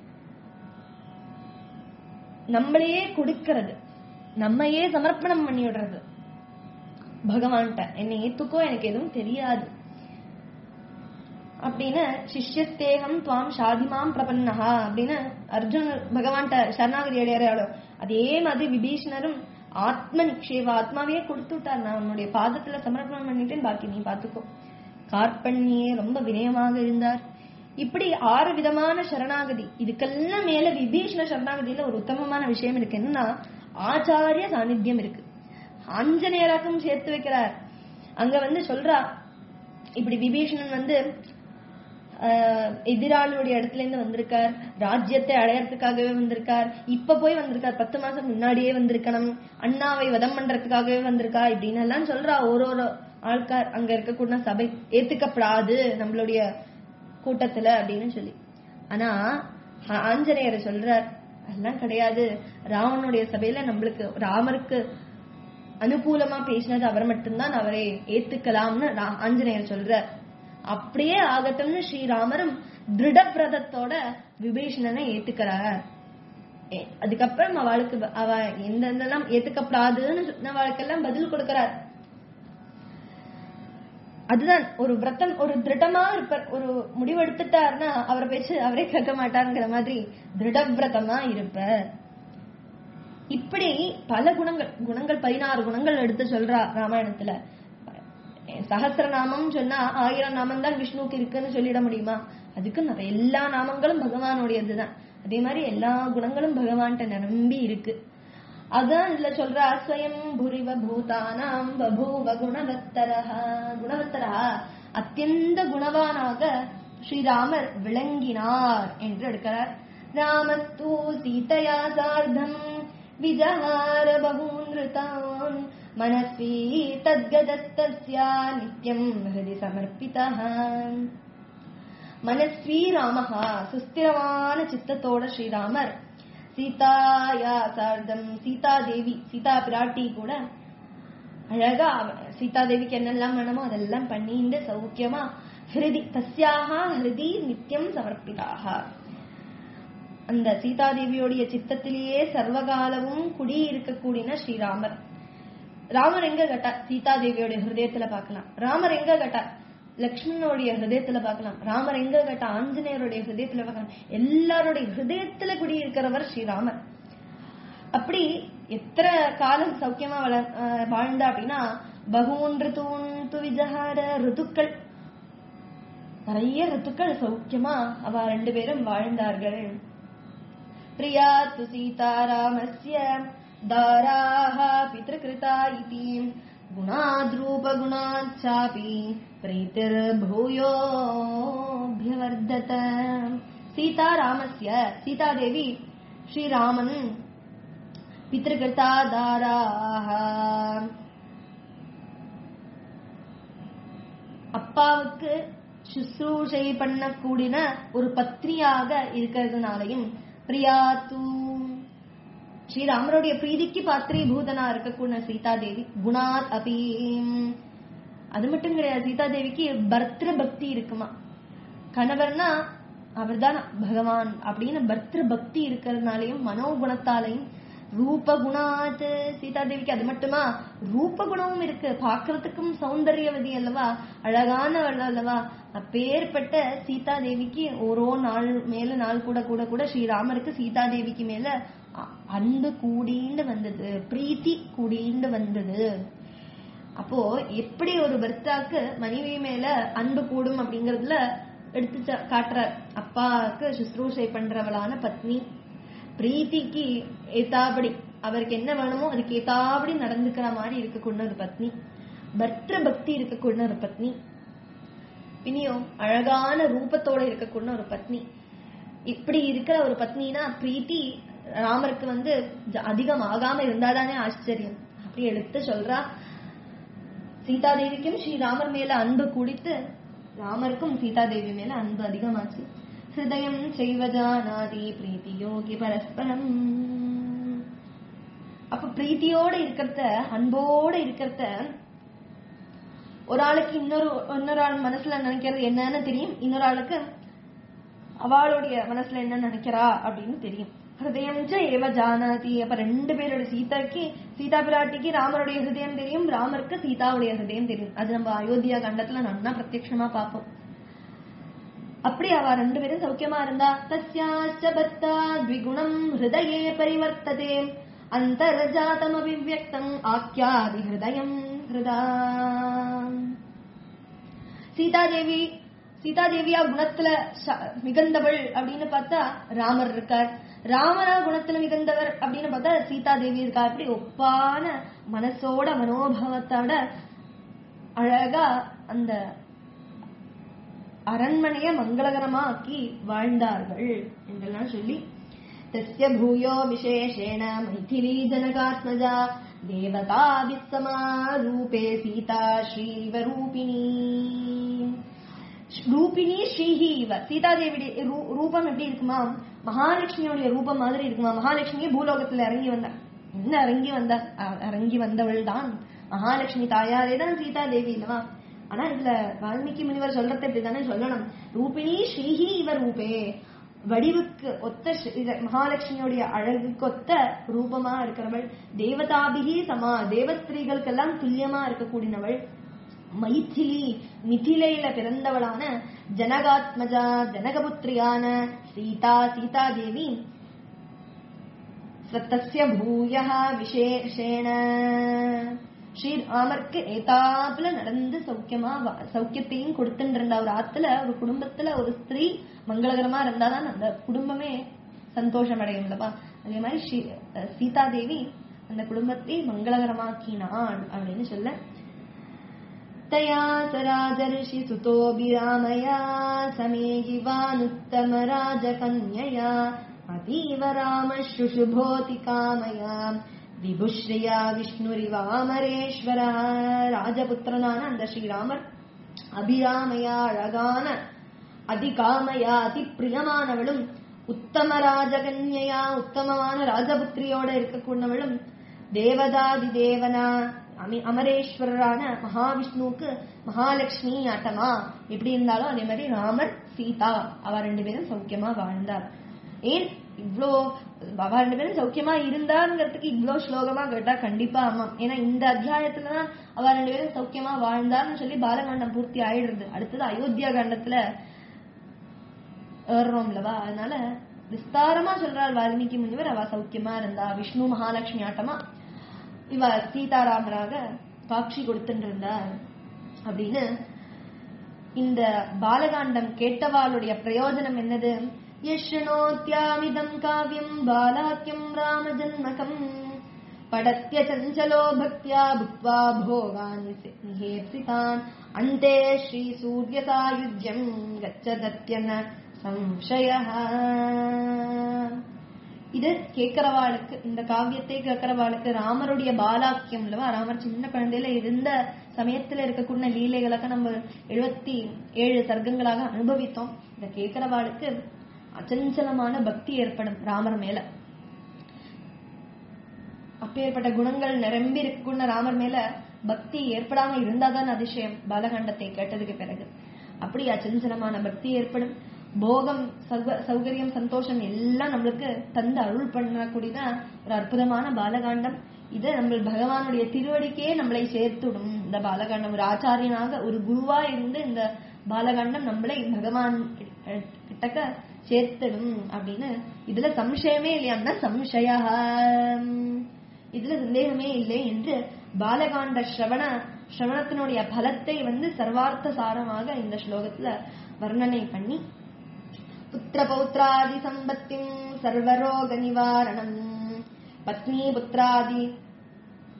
நம்மளையே கொடுக்கிறது நம்மையே சமர்ப்பணம் பண்ணி விடுறது பகவான்கிட்ட என்னை ஏத்துக்கோ எனக்கு எதுவும் தெரியாது அப்படின்னு சிஷ்யஸ்தேகம் துவாம் ஷாதிமாம் பிரபன்னஹா அப்படின்னு அர்ஜுனர் பகவான்கிட்ட சரணாகதி அடையாளோ அதே மாதிரி விபீஷணரும் ஆத்ம நிக்ஷேப ஆத்மாவையே கொடுத்து விட்டார் நான் உன்னுடைய பாதத்துல சமர்ப்பணம் பண்ணிட்டேன் பாக்கி நீ பாத்துக்கோ கார்பண்யே ரொம்ப வினயமாக இருந்தார் இப்படி ஆறு விதமான சரணாகதி இதுக்கெல்லாம் மேல விபீஷண சரணாகதியில ஒரு உத்தமமான விஷயம் இருக்கு என்னன்னா ஆச்சாரிய சாநித்தியம் இருக்கு ஆஞ்சநேயராக்கும் சேர்த்து வைக்கிறார் அங்க வந்து சொல்றா இப்படி விபீஷணன் வந்து ஆஹ், எதிராளியுடைய இடத்துல இருந்து வந்திருக்கார் ராஜ்யத்தை அடையறதுக்காகவே வந்திருக்கார் இப்ப போய் வந்திருக்கார் பத்து மாசம் முன்னாடியே வந்திருக்கணும் அண்ணாவை வதம் பண்றதுக்காகவே வந்திருக்கா இப்படின்னு எல்லாம் சொல்றா ஒரு ஒரு ஆள்கார் அங்க இருக்கக்கூடிய சபை ஏத்துக்கப்படாது நம்மளுடைய கூட்டத்துல அப்படின்னு சொல்லி ஆனா ஆ- ஆஞ்சநேயர் சொல்றார் அதெல்லாம் கிடையாது ராவனுடைய சபையில நம்மளுக்கு ராமருக்கு அனுகூலமா பேசினது அவர் மட்டும்தான் அவரை ஏத்துக்கலாம்னு ரா- ஆஞ்சநேயர் சொல்றார் அப்படியே ஆகட்டும்னு ஸ்ரீராமரும் திருடபிரதத்தோட விபீஷணனை ஏத்துக்கிறார் ஏ- அதுக்கப்புறம் அவளுக்கு ப- அவ எந்தெந்தெல்லாம் ஏத்துக்கப்படாதுன்னு சொன்னவளுக்கெல்லாம் பதில் கொடுக்கிறார் அதுதான் ஒரு விரதம் ஒரு திருடமா இருப்பார் ஒரு முடிவெடுத்துட்டாருன்னா அவரை பேச்சு அவரே கேட்க மாட்டாருங்கிற மாதிரி திருடவிரதமா இருப்பார் இப்படி பல குணங்கள் குணங்கள் பதினாறு குணங்கள் எடுத்து சொல்றா ராமாயணத்துல சகசிரநாமம் சொன்னா ஆயிரம் நாமம் தான் விஷ்ணுவுக்கு இருக்குன்னு சொல்லிட முடியுமா அதுக்கு நிறைய எல்லா நாமங்களும் பகவானுடையதுதான் அதே மாதிரி எல்லா குணங்களும் பகவான்கிட்ட நிரம்பி இருக்கு அதான் இதுல சொல்றா ஸ்வயம் புரிவ பூதானாம் பபூவ குணவத்தரஹ குணவத்தரஹ அத்தியந்த குணவானாக ஸ்ரீராமர் விளங்கினார் என்று எடுக்கிறார் ராமஸ்து சீதையா சார்த்தம் விஜஹார பகூன்ருதான் மனஸ்வி தத்கதஸ்தஸ்யா நித்யம் ஹிருதி சமர்ப்பிதः மனஸ்வி ராமஹா சுஸ்திரமான சித்தத்தோட ஸ்ரீராமர் சீதாயா சார்தம் சீதா தேவி சீதா பிராட்டி கூட அழகா அவ- சீதா தேவிக்கு என்னெல்லாம் வேணுமோ அதெல்லாம் பண்ணிட்டு சௌக்கியமா ஹிருதி தஸ்யாக ஹிருதி நித்தியம் சமர்ப்பிதாக அந்த சீதா தேவியோடைய சித்தத்திலேயே சர்வகாலமும் குடி இருக்கக்கூடிய ஸ்ரீராமர் ராமர் எங்க கட்டார் சீதா தேவியோட ஹிருதயத்துல பார்க்கலாம் ராமர் எங்க கட்டார் லக்ஷ்மணனுடைய ஹிருதயத்துல பார்க்கலாம் ராமர் எங்க கட்டா ஆஞ்சநேயருடைய ஹிருதயத்துல பார்க்கலாம் எல்லாருடைய ஹிருதயத்துல குடி இருக்கிறவர் ஸ்ரீராமர் அப்படி எத்தனை காலம் சௌக்கியமா வளர் அஹ் வாழ்ந்தா அப்படின்னா பகூன் ரிதூன் துவிஜஹார ரிதுக்கள் நிறைய ரித்துக்கள் சௌக்கியமா அவ ரெண்டு பேரும் வாழ்ந்தார்கள் பிரியா து சீதாராமஸ்ய தாராः பித்ருகிருதா இதி குணாத்ரூபகுணாச்சாபி பிரீத்திர்भूयोऽभ्यवर्धत சீதாராமஸ்ய சீதாதேவி ஸ்ரீராமன் பித்ருகிருதா தாராः அப்பாவுக்கு சுশ্ரூஷை பண்ணக்கூடிய ஒரு பத்னியாக இருக்கிறதுனாலையும் பிரியாத்து ஸ்ரீராமருடைய பிரீதிக்கு பாத்திரீபூதனா இருக்கக்கூடிய சீதாதேவி குணாத் அபீம் அது மட்டும் கிடையாது சீதாதேவிக்கு பர்திரு பக்தி இருக்குமா கணவர்னா அவர்தான் பகவான் அப்படின்னு பர்திரு பக்தி இருக்கிறதுனாலையும் மனோகுணத்தாலையும் ரூபகுணாத் சீதாதேவிக்கு அது மட்டுமா ரூபகுணமும் இருக்கு பார்க்கறதுக்கும் சௌந்தரியவதி அல்லவா அழகானவள் அல்லவா அப்பேற்பட்ட சீதாதேவிக்கு ஓரோ நாள் மேல நாள் கூட கூட கூட ஸ்ரீராமருக்கு சீதாதேவிக்கு மேல அ- அன்பு கூடிண்டு வந்தது பிரீத்தி கூடிண்டு வந்தது அப்போ எப்படி ஒரு பர்த்தாக்கு மனைவி மேல அன்பு கூடும் அப்படிங்கறதுல எடுத்து ச- காட்டுறார் அப்பாவுக்கு சுশ্ரூஷை பண்றவளான பத்னி பிரீத்திக்கு ஏத்தாபடி அவருக்கு என்ன வேணுமோ அதுக்கு ஏத்தாபடி நடந்துக்கிற மாதிரி இருக்கக்கூடிய ஒரு பத்னி பர்த்திர பக்தி இருக்கக்கூடிய ஒரு பத்னி இனியும் அழகான ரூபத்தோட இருக்கக்கூடிய ஒரு பத்னி இப்படி இருக்கிற ஒரு பத்னினா பிரீத்தி ராமருக்கு வந்து ஜ- அதிகம் ஆகாம இருந்தாதானே ஆச்சரியம் அப்படி எடுத்து சொல்றா சீதாதேவிக்கும் ஸ்ரீராமர் மேல அன்பு குடித்து ராமருக்கும் சீதாதேவி மேல அன்பு அதிகமாச்சு ஹிருதயம் செய்வஜானாதி பிரீத்தி யோகி பரஸ்பரம் அப்ப பிரீத்தியோட இருக்கிறத அன்போட இருக்கிறத ஒரு ஆளுக்கு இன்னொரு இன்னொரு ஆள் மனசுல நினைக்கிறது என்னன்னு தெரியும் இன்னொரு ஆளுக்கு அவளுடைய மனசுல என்ன நினைக்கிறா அப்படின்னு தெரியும் ஹிருதயம் ச ஏவ ஜானாதி அப்ப ரெண்டு பேரோட சீதாக்கு சீதா பிராட்டிக்கு ராமருடைய ஹிருதயம் தெரியும் ராமருக்கு சீதாவுடைய ஹிருதயம் தெரியும் அது நம்ம அயோத்தியா கண்டத்துல நன்னா பிரத்யட்சமா பார்ப்போம் அப்படி அவ ரெண்டு பேரும் சௌக்கியமா இருந்தா தஸ்யாச்ச பர்த்தா த்விகுணம் ஹிருதயே பரிவர்த்ததே அந்தர்ஜாதம் அபிவியக்தம் ஆக்கியாதி ஹிருதயம் ஹிருதா சீதாதேவி சீதாதேவியா குணத்துல ச- மிகுந்தவள் அப்படின்னு பார்த்தா ராமர் இருக்கார் ராமரா குணத்துல மிகுந்தவர் அப்படின்னு பார்த்தா சீதாதேவி இருக்கா இப்படி ஒப்பான மனசோட மனோபாவத்தோட அழகா அந்த அரண்மனைய மங்களகரமா ஆக்கி வாழ்ந்தார்கள் என்றெல்லாம் சொல்லி தஸ்ய பூயோ விசேஷேண மைथिली ஜனகாத்மஜா தேவதா விஸ்ஸமாரூபே சீதா ஸ்ரீவரூபிணி ரூபிணி ஸ்ரீஹி இவ சீதாதேவியுடைய ரூ- ரூபம் எப்படி இருக்குமா மகாலட்சுமியோடைய ரூபம் மாதிரி இருக்குமா மகாலட்சுமியே பூலோகத்துல இறங்கி வந்தா என்ன இறங்கி வந்தா அ- இறங்கி வந்தவள் தான் மகாலட்சுமி தாயாரே தான் சீதாதேவி இல்லவா ஆனா இதுல வால்மீகி முனிவர் சொல்றது இப்படிதானே சொல்லணும் ரூபிணி ஸ்ரீஹி இவ ரூபே வடிவுக்கு ஒத்த ஸ்ரீ- இது மகாலட்சுமியோடைய அழகுக்கு ஒத்த ரூபமா இருக்கிறவள் தேவதாபிகி சமா தேவஸ்திரீகளுக்கெல்லாம் துல்லியமா இருக்கக்கூடியவள் மைथिली மிதிலையில பிறந்தவளான ஜனகாத்மஜா ஜனகபுத்திரியான சீதா சீதா தேவி ஸ்வத்தஸ்ய பூயः விசேஷேண ஸ்ரீராமருக்கு ஏதாப்புல நடந்து சௌக்கியமா வா- சௌக்கியத்தையும் கொடுத்துட்டு இருந்தா ஒரு ஆத்துல ஒரு குடும்பத்துல ஒரு ஸ்திரீ மங்களகரமா இருந்தாதான் அந்த குடும்பமே சந்தோஷம் அடையும் இல்லப்பா அதே மாதிரி ஸ்ரீ சீதா தேவி அந்த குடும்பத்தை மங்களகரமாக்கினாள் அப்படின்னு சொல்ல तया स राजर्षि सुतोऽभिरामया समे जीवानुत्तमराजकन्यया अतीव रामः शुशुभोति कामया விபுஸ்ரீயா விஷ்ணுரிவாமரேஸ்வரா ராஜபுத்திரனான அந்த ஸ்ரீராமர் அபிராமையா அழகான அதிகாமையா அதி பிரியமானவளும் உத்தம ராஜகன்யா உத்தமமான ராஜபுத்திரியோட இருக்கக்கூடியவளும் தேவதாதி தேவனா அமி- அமரேஸ்வரரான மகாவிஷ்ணுவுக்கு மகாலட்சுமி ஆட்டமா எப்படி இருந்தாலும் அதே மாதிரி ராமர் சீதா அவ ரெண்டு பேரும் சௌக்கியமா வாழ்ந்தார் ஏன் இவ்ளோ அவ ரெண்டு பேரும் சௌக்கியமா இருந்தாங்கிறதுக்கு இவ்ளோ ஸ்லோகமா கேட்டா கண்டிப்பா ஆமா ஏன்னா இந்த அத்தியாயத்துலதான் அவ ரெண்டு பேரும் சௌக்கியமா வாழ்ந்தார்னு சொல்லி பாலகாண்டம் பூர்த்தி ஆயிடுறது அடுத்தது அயோத்தியா காண்டத்துல ஏறுறோம்லவா அதனால விஸ்தாரமா சொல்றாள் வால்மீகி முனிவர் அவ சௌக்கியமா இருந்தா விஷ்ணு மகாலட்சுமி ஆட்டமா இவ சீதாராமராக காட்சி கொடுத்துட்டு இருந்தார் அப்படின்னு இந்த பாலகாண்டம் கேட்டவாளுடைய பிரயோஜனம் என்னது யஷ்ணோத்யாமிதம் காவியம் பாலாக்கியம் ராமஜன்மகம் படத்ய சஞ்சலோ பக்தியா புக்வா போகான் நிசே- நிகேப்சிதான் அந்தே ஸ்ரீ சூரிய சாயுஜ்யம் கச்சதத்யன சம்சய இது கேட்கிறவாளுக்கு இந்த காவியத்தை கேட்கிறவாளுக்கு ராமருடைய பாலாக்கியம் இல்லவா ராமர் சின்ன குழந்தையில இருந்த சமயத்துல இருக்கக்கூடிய லீலைகளுக்கு நம்ம எழுபத்தி ஏழு சர்க்கங்களாக அனுபவித்தோம் இத கேட்கிறவாளுக்கு அச்சஞ்சலமான பக்தி ஏற்படும் ராமர் மேல அப்பேற்பட்ட குணங்கள் நிரம்பி இருக்குள்ள ராமர் மேல பக்தி ஏற்படாம இருந்தாதான் அதிசயம் பாலகாண்டத்தை கேட்டதுக்கு பிறகு அப்படி அச்சஞ்சலமான பக்தி ஏற்படும் போகம் சௌக- சௌகரியம் சந்தோஷம் எல்லாம் நம்மளுக்கு தந்து அருள் பண்ணக்கூடியதான் ஒரு அற்புதமான பாலகாண்டம் இது நம்ம பகவானுடைய திருவடிக்கே நம்மளை சேர்த்துடும் இந்த பாலகாண்டம் ஒரு ஆச்சாரியனாக ஒரு குருவா இருந்து இந்த பாலகாண்டம் நம்மளை பகவான் கிட்ட- கிட்டக்க சேர்த்துடும் அப்படின்னு இதுல சம்சயமே இல்லையான்னா சம்சயா இதுல சந்தேகமே இல்லை என்று பாலகாண்ட ஸ்ரவண ஸ்ரவணத்தினுடைய பலத்தை வந்து சர்வார்த்த சாரமாக இந்த ஸ்லோகத்துல வர்ணனை பண்ணி புத்திர பௌத்ராதி சம்பத்திம் சர்வரோக நிவாரணம் பத்னி புத்திராதி